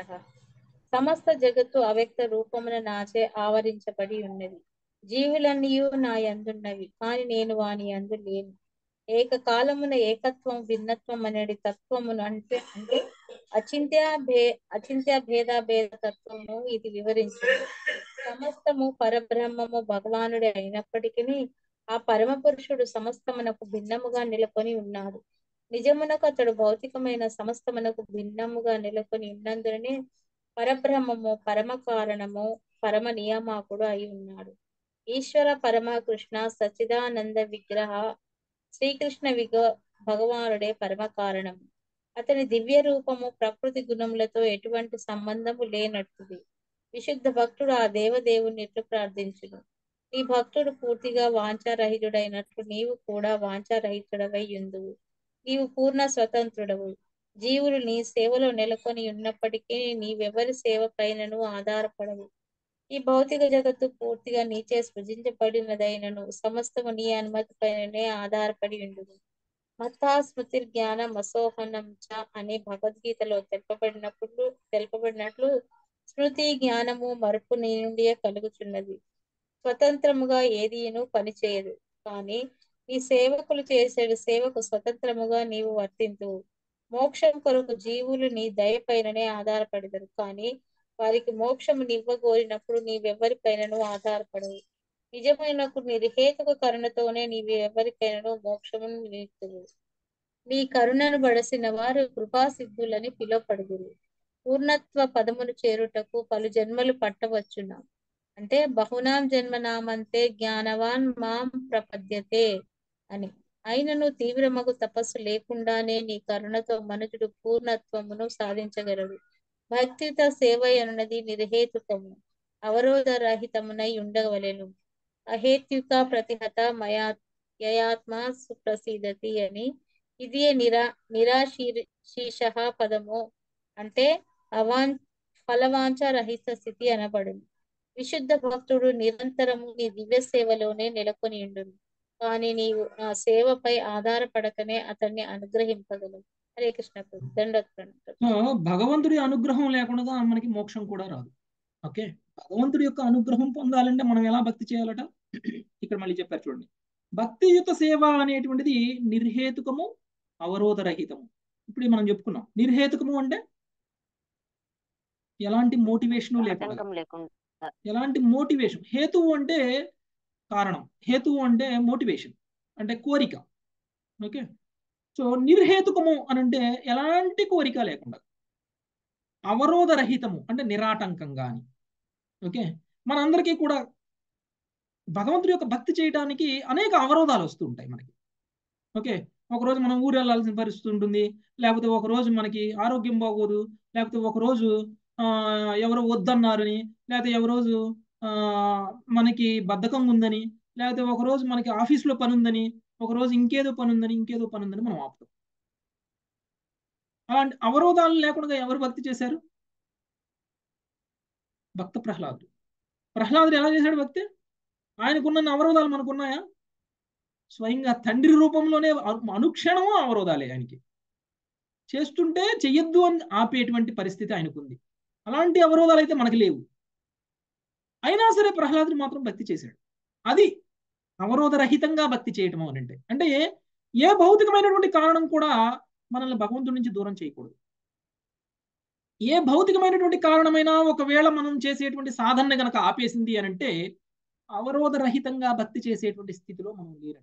I: సమస్త జగత్తు అవ్యక్త రూపమున నాచే ఆవరించబడి ఉన్నది జీవులన్నీ నా యందున్నవి కాని నేను వాని యందు లేను ఏకకాలమున ఏకత్వం భిన్నత్వం అనేది తత్వమును అంటే అంటే అచింత్య భే అచింత్య భేద భేద తత్వము ఇది వివరించింది సమస్తము పరబ్రహ్మము భగవానుడే అయినప్పటికీ ఆ పరమ పురుషుడు సమస్తమునకు భిన్నముగా నెలకొని ఉన్నాడు నిజమునకు అతడు భౌతికమైన సమస్తమునకు భిన్నముగా నెలకొని ఉన్నందునే పరబ్రహ్మము పరమ కారణము పరమ నియామకుడు అయి ఉన్నాడు ఈశ్వర పరమ కృష్ణ సచిదానంద విగ్రహ శ్రీకృష్ణ విగ భగవానుడే పరమ కారణం అతని దివ్య రూపము ప్రకృతి గుణములతో ఎటువంటి సంబంధము లేనట్టుది విశుద్ధ భక్తుడు ఆ దేవదేవుని ఎట్లు ప్రార్థించును నీ భక్తుడు పూర్తిగా వాంఛారహితుడైనట్లు నీవు కూడా వాంఛారహితుడవై ఉందువు నీవు పూర్ణ స్వతంత్రుడవు జీవులు నీ సేవలో నెలకొని ఉన్నప్పటికీ నీవెవరి సేవ పైనను ఆధారపడవు ఈ భౌతిక జగత్తు పూర్తిగా నీచే సృజించబడినదైనను సమస్తము నీ అనుమతి పైననే ఆధారపడి ఉండును మత్తా స్మృతి జ్ఞానం అసోహనం చ అనే భగవద్గీతలో తెలుపబడినప్పుడు తెలుపబడినట్లు స్మృతి జ్ఞానము మరుపు నీ నుండియే కలుగుచున్నది స్వతంత్రముగా ఏదీను పనిచేయదు కానీ నీ సేవకులు చేసే సేవకు స్వతంత్రముగా నీవు వర్తింతువు మోక్షం కొరకు జీవులు నీ దయపైననే ఆధారపడతారు కానీ వారికి మోక్షము నివ్వగోరినప్పుడు నీవెవరిపైనను ఆధారపడవు నిజమైన నిర్హేతుక కరుణతోనే నీవు ఎవరికైనాను మోక్షమును నీతువు నీ కరుణను బడసిన వారు కృపాసిద్ధులని పిలువపడుదురు పూర్ణత్వ పదమును చేరుటకు పలు జన్మలు పట్టవచ్చున అంటే బహునాం జన్మనామంతే జ్ఞానవాన్ మాం ప్రపద్యతే అని అయినను తీవ్రమగు తపస్సు లేకుండానే నీ కరుణతో మనుషుడు పూర్ణత్వమును సాధించగలడు భక్తిత సేవ అనున్నది నిర్హేతుకము అవరోధ రహితమునై ఉండవలెను అహేత్యుక ప్రతిహత మయా యయాత్మ సుప్రసీదతి అని ఇది నిరా నిరాశీర్ష పదము అంటే అవాన్ ఫలవాంఛ రహిత స్థితి అనబడును విశుద్ధ భక్తుడు నిరంతరము నీ దివ్య సేవలోనే నెలకొని ఉండును కానీ నీవు ఆ సేవపై ఆధారపడకనే అతన్ని అనుగ్రహింపగలవు హరే కృష్ణ దండోత్పన్న
A: సో భగవంతుడి అనుగ్రహం లేకుండా మనకి మోక్షం కూడా రాదు ఓకే భగవంతుడి యొక్క అనుగ్రహం పొందాలంటే మనం ఎలా భక్తి చేయాలట ఇక్కడ మళ్ళీ చెప్పారు చూడండి భక్తియుత సేవ అనేటువంటిది నిర్హేతుకము అవరోధరహితము ఇప్పుడు మనం చెప్పుకున్నాం నిర్హేతుకము అంటే ఎలాంటి మోటివేషన్ లేకుండా
H: ఆటంకం లేకుండా
A: ఎలాంటి మోటివేషన్ హేతువు అంటే కారణం హేతువు అంటే మోటివేషన్ అంటే కోరిక ఓకే సో నిర్హేతుకము అని అంటే ఎలాంటి కోరిక లేకుండా అవరోధరహితము అంటే నిరాటంకంగా అని ఓకే మనందరికీ కూడా భగవంతుడి యొక్క భక్తి చేయడానికి అనేక అవరోధాలు వస్తూ ఉంటాయి మనకి ఓకే ఒకరోజు మనం ఊరు వెళ్ళాల్సిన పరిస్థితి ఉంటుంది లేకపోతే ఒకరోజు మనకి ఆరోగ్యం బాగోదు లేకపోతే ఒకరోజు ఎవరు వద్దన్నారని లేకపోతే ఎవరోజు మనకి బద్ధకం ఉందని లేకపోతే ఒకరోజు మనకి ఆఫీస్లో పని ఉందని ఒకరోజు ఇంకేదో పని ఉందని ఇంకేదో పని ఉందని మనం ఆపుతాం అలాంటి అవరోధాలు లేకుండా ఎవరు భక్తి చేశారు భక్త ప్రహ్లాదుడు ప్రహ్లాదుడు ఎలా చేశాడు భక్తి ఆయనకున్న అవరోధాలు మనకున్నాయా స్వయంగా తండ్రి రూపంలోనే అనుక్షణము అవరోధాలే ఆయనకి చేస్తుంటే చెయ్యొద్దు అని ఆపేటువంటి పరిస్థితి ఆయనకుంది అలాంటి అవరోధాలు అయితే మనకి లేవు అయినా సరే ప్రహ్లాదుడు మాత్రం భక్తి చేశాడు అది అవరోధరహితంగా భక్తి చేయటం అని అంటే అంటే ఏ భౌతికమైనటువంటి కారణం కూడా మనల్ని భగవంతుడి నుంచి దూరం చేయకూడదు ఏ భౌతికమైనటువంటి కారణమైనా ఒకవేళ మనం చేసేటువంటి సాధన గనక ఆపేసింది అని అంటే అవరోధరహితంగా భక్తి చేసేటువంటి స్థితిలో మనం లేరండి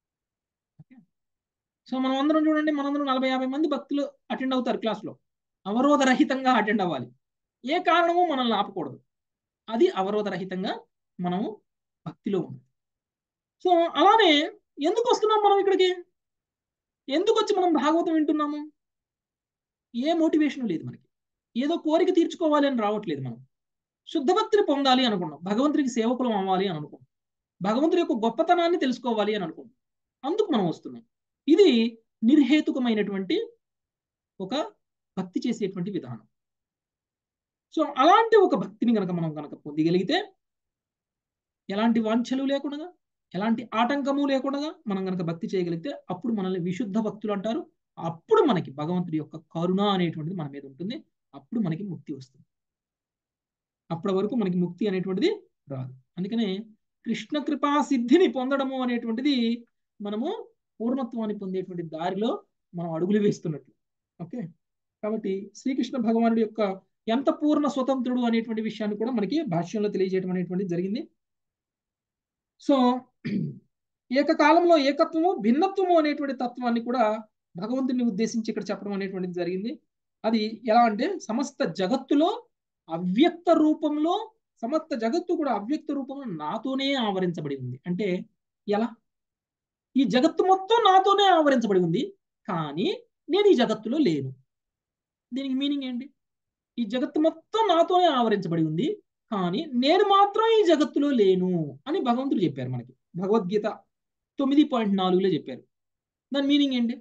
A: సో మనం అందరం చూడండి మనందరం నలభై యాభై మంది భక్తులు అటెండ్ అవుతారు క్లాస్లో అవరోధరహితంగా అటెండ్ అవ్వాలి ఏ కారణము మనల్ని ఆపకూడదు అది అవరోధరహితంగా మనము భక్తిలో ఉంది సో అలానే ఎందుకు వస్తున్నాం మనం ఇక్కడికి ఎందుకు వచ్చి మనం భాగవతం వింటున్నాము ఏ మోటివేషన్ లేదు మనకి ఏదో కోరిక తీర్చుకోవాలి అని రావట్లేదు మనం శుద్ధ భక్తిని పొందాలి అనుకున్నాం భగవంతుడికి సేవకులం అవ్వాలి అని అనుకున్నాం భగవంతుడి యొక్క గొప్పతనాన్ని తెలుసుకోవాలి అని అనుకున్నాం అందుకు మనం వస్తున్నాం ఇది నిర్హేతుకమైనటువంటి ఒక భక్తి చేసేటువంటి విధానం సో అలాంటి ఒక భక్తిని కనుక మనం కనుక పొందగలిగితే ఎలాంటి వాంఛలు లేకుండా ఎలాంటి ఆటంకము లేకుండా మనం కనుక భక్తి చేయగలిగితే అప్పుడు మనల్ని విశుద్ధ భక్తులు అంటారు అప్పుడు మనకి భగవంతుడి యొక్క కరుణ అనేటువంటిది మన మీద ఉంటుంది అప్పుడు మనకి ముక్తి వస్తుంది అప్పటి వరకు మనకి ముక్తి అనేటువంటిది రాదు అందుకనే కృష్ణ కృపా సిద్ధిని పొందడము అనేటువంటిది మనము పూర్ణత్వాన్ని పొందేటువంటి దారిలో మనం అడుగులు వేస్తున్నట్లు ఓకే కాబట్టి శ్రీకృష్ణ భగవానుడి యొక్క ఎంత పూర్ణ స్వతంత్రుడు అనేటువంటి విషయాన్ని కూడా మనకి భాష్యంలో తెలియజేయడం అనేటువంటిది జరిగింది సో ఏకకాలంలో ఏకత్వము భిన్నత్వము అనేటువంటి తత్వాన్ని కూడా భగవంతుని ఉద్దేశించి ఇక్కడ చెప్పడం అనేటువంటిది జరిగింది అది ఎలా అంటే సమస్త జగత్తులో అవ్యక్త రూపంలో సమస్త జగత్తు కూడా అవ్యక్త రూపంలో నాతోనే ఆవరించబడి ఉంది అంటే ఎలా ఈ జగత్తు మొత్తం నాతోనే ఆవరించబడి ఉంది కానీ నేను ఈ జగత్తులో లేను దీనికి మీనింగ్ ఏంటి ఈ జగత్తు మొత్తం నాతోనే ఆవరించబడి ఉంది కానీ నేను మాత్రం ఈ జగత్తులో లేను అని భగవంతుడు చెప్పారు మనకి భగవద్గీత తొమ్మిది పాయింట్ నాలుగులో చెప్పారు దాని మీనింగ్ ఏంటి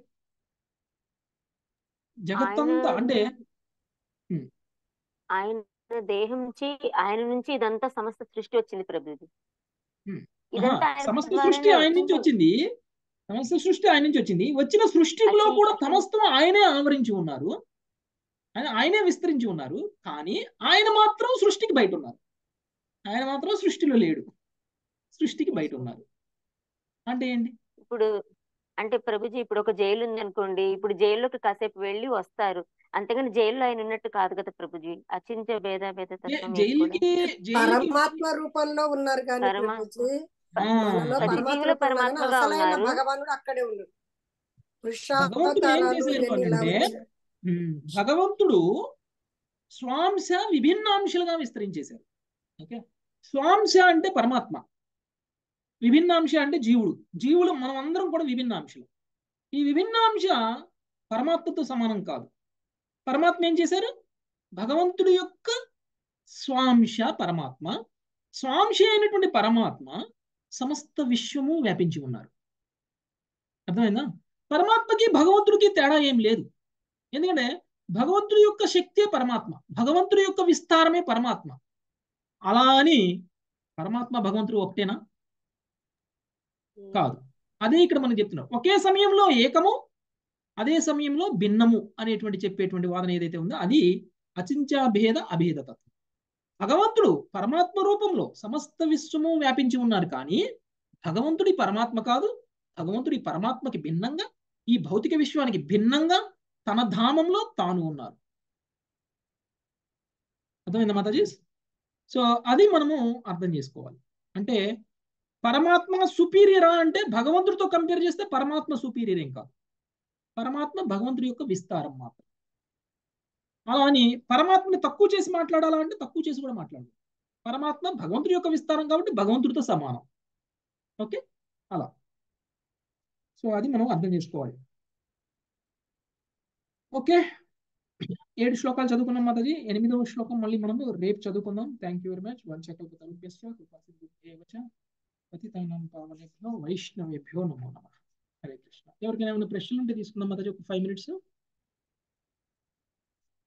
A: జగత్తంతా అంటే ఉమ్,
H: ఆయన దేహం నుంచి ఆయన నుంచి ఇదంతా సమస్త సృష్టి వచ్చింది ప్రభుజీ
A: ఉమ్. ఆహా,
H: ఇదంతా ఆయన
A: సమస్త
H: ద్వారానే
A: సృష్టి ఆయన నుంచి
H: వచ్చింది.
A: వచ్చింది సమస్త సృష్టి ఆయన నుంచి వచ్చింది వచ్చిన సృష్టిలో
H: అది
A: కూడా సమస్తం ఆయనే ఆవరించి ఉన్నారు ఆయన ఆయనే విస్తరించి ఉన్నారు కానీ ఆయన మాత్రం సృష్టికి బయట ఉన్నారు ఆయన మాత్రం సృష్టిలో లేడు సృష్టికి బయట ఉన్నారు అంటే ఏంటి
H: ఇప్పుడు అంటే ప్రభుజీ ఇప్పుడు ఒక జైలు ఉంది అనుకోండి ఇప్పుడు జైల్లోకి కాసేపు వెళ్ళి వస్తారు అంతేగాని జైల్లో ఆయన ఉన్నట్టు కాదు కదా ప్రభుజీ అచించ భేద భేద
A: జై-
H: తత్వం ఏది కూడా
A: జైలుకి జైలుకి
E: పరమాత్మ రూపంలో ఉన్నారు కానీ
H: పరమా
E: ప్రభుజీ
A: ఆ,
E: మనలో
H: ప్రతి
E: పరమాత్మ
H: జీవిలో
E: రూపంలో కానీ
H: పరమాత్మగా
E: అసలైన
H: ఉన్నారు
E: భగవానుడు అక్కడే ఉన్నాడు
A: భగవంతుడు ఏం
E: వృషావతారాలు
A: చేశారు
E: ఇవన్నీ ఇలా
A: అంటే
E: వచ్చాయి
A: ఉమ్, భగవంతుడు స్వాంశ విభిన్నాంశాలుగా విస్తరించేశారు ఓకే స్వాంశ అంటే పరమాత్మ విభిన్నాంశ అంటే జీవుడు జీవులు మనం అందరం కూడా విభిన్నాంశలు ఈ విభిన్నాంశ పరమాత్మతో సమానం కాదు పరమాత్మ ఏం చేశారు భగవంతుడి యొక్క స్వాంశ పరమాత్మ స్వాంశ అయినటువంటి పరమాత్మ సమస్త విశ్వము వ్యాపించి ఉన్నారు అర్థమైందా పరమాత్మకి భగవంతుడికి తేడా ఏం లేదు ఎందుకంటే భగవంతుడి యొక్క శక్తే పరమాత్మ భగవంతుడి యొక్క విస్తారమే పరమాత్మ అలా అని పరమాత్మ భగవంతుడు ఒకటేనా కాదు అదే ఇక్కడ మనం చెప్తున్నాం ఒకే సమయంలో ఏకము అదే సమయంలో భిన్నము అనేటువంటి చెప్పేటువంటి వాదన ఏదైతే ఉందో అది అచించాభేద అభేద తత్వం భగవంతుడు పరమాత్మ రూపంలో సమస్త విశ్వము వ్యాపించి ఉన్నారు కానీ భగవంతుడి పరమాత్మ కాదు భగవంతుడి పరమాత్మకి భిన్నంగా ఈ భౌతిక విశ్వానికి భిన్నంగా తన ధామంలో తాను ఉన్నారు అర్థమైందా మాతాజీ సో అది మనము అర్థం చేసుకోవాలి అంటే పరమాత్మ సుపీరియరా అంటే భగవంతుడితో కంపేర్ చేస్తే పరమాత్మ సుపీరియర్ ఏం కాదు పరమాత్మ భగవంతుడి యొక్క విస్తారం మాత్రం అలా అని పరమాత్మని తక్కువ చేసి మాట్లాడాలా అంటే తక్కువ చేసి కూడా మాట్లాడదు పరమాత్మ భగవంతుడి యొక్క విస్తారం కాబట్టి భగవంతుడితో సమానం ఓకే అలా సో అది మనం అర్థం చేసుకోవాలి ఓకే ఏడు శ్లోకాలు చదువుకున్నాం మాతాజీ ఎనిమిదవ శ్లోకం మళ్ళీ మనం రేపు చదువుకుందాం థ్యాంక్ యూ వెరీ మచ్ వంచకల్పతరుభ్యశ్చ కృపాసిద్ధుభ్యేవచ పతితానాం పావనేభ్యో వైష్ణవేభ్యో నమో నమః హరే కృష్ణ ఎవరికైనా ఏమైనా ప్రశ్నలు ఉంటే తీసుకుందాం మాతాజీ ఒక ఫైవ్ మినిట్స్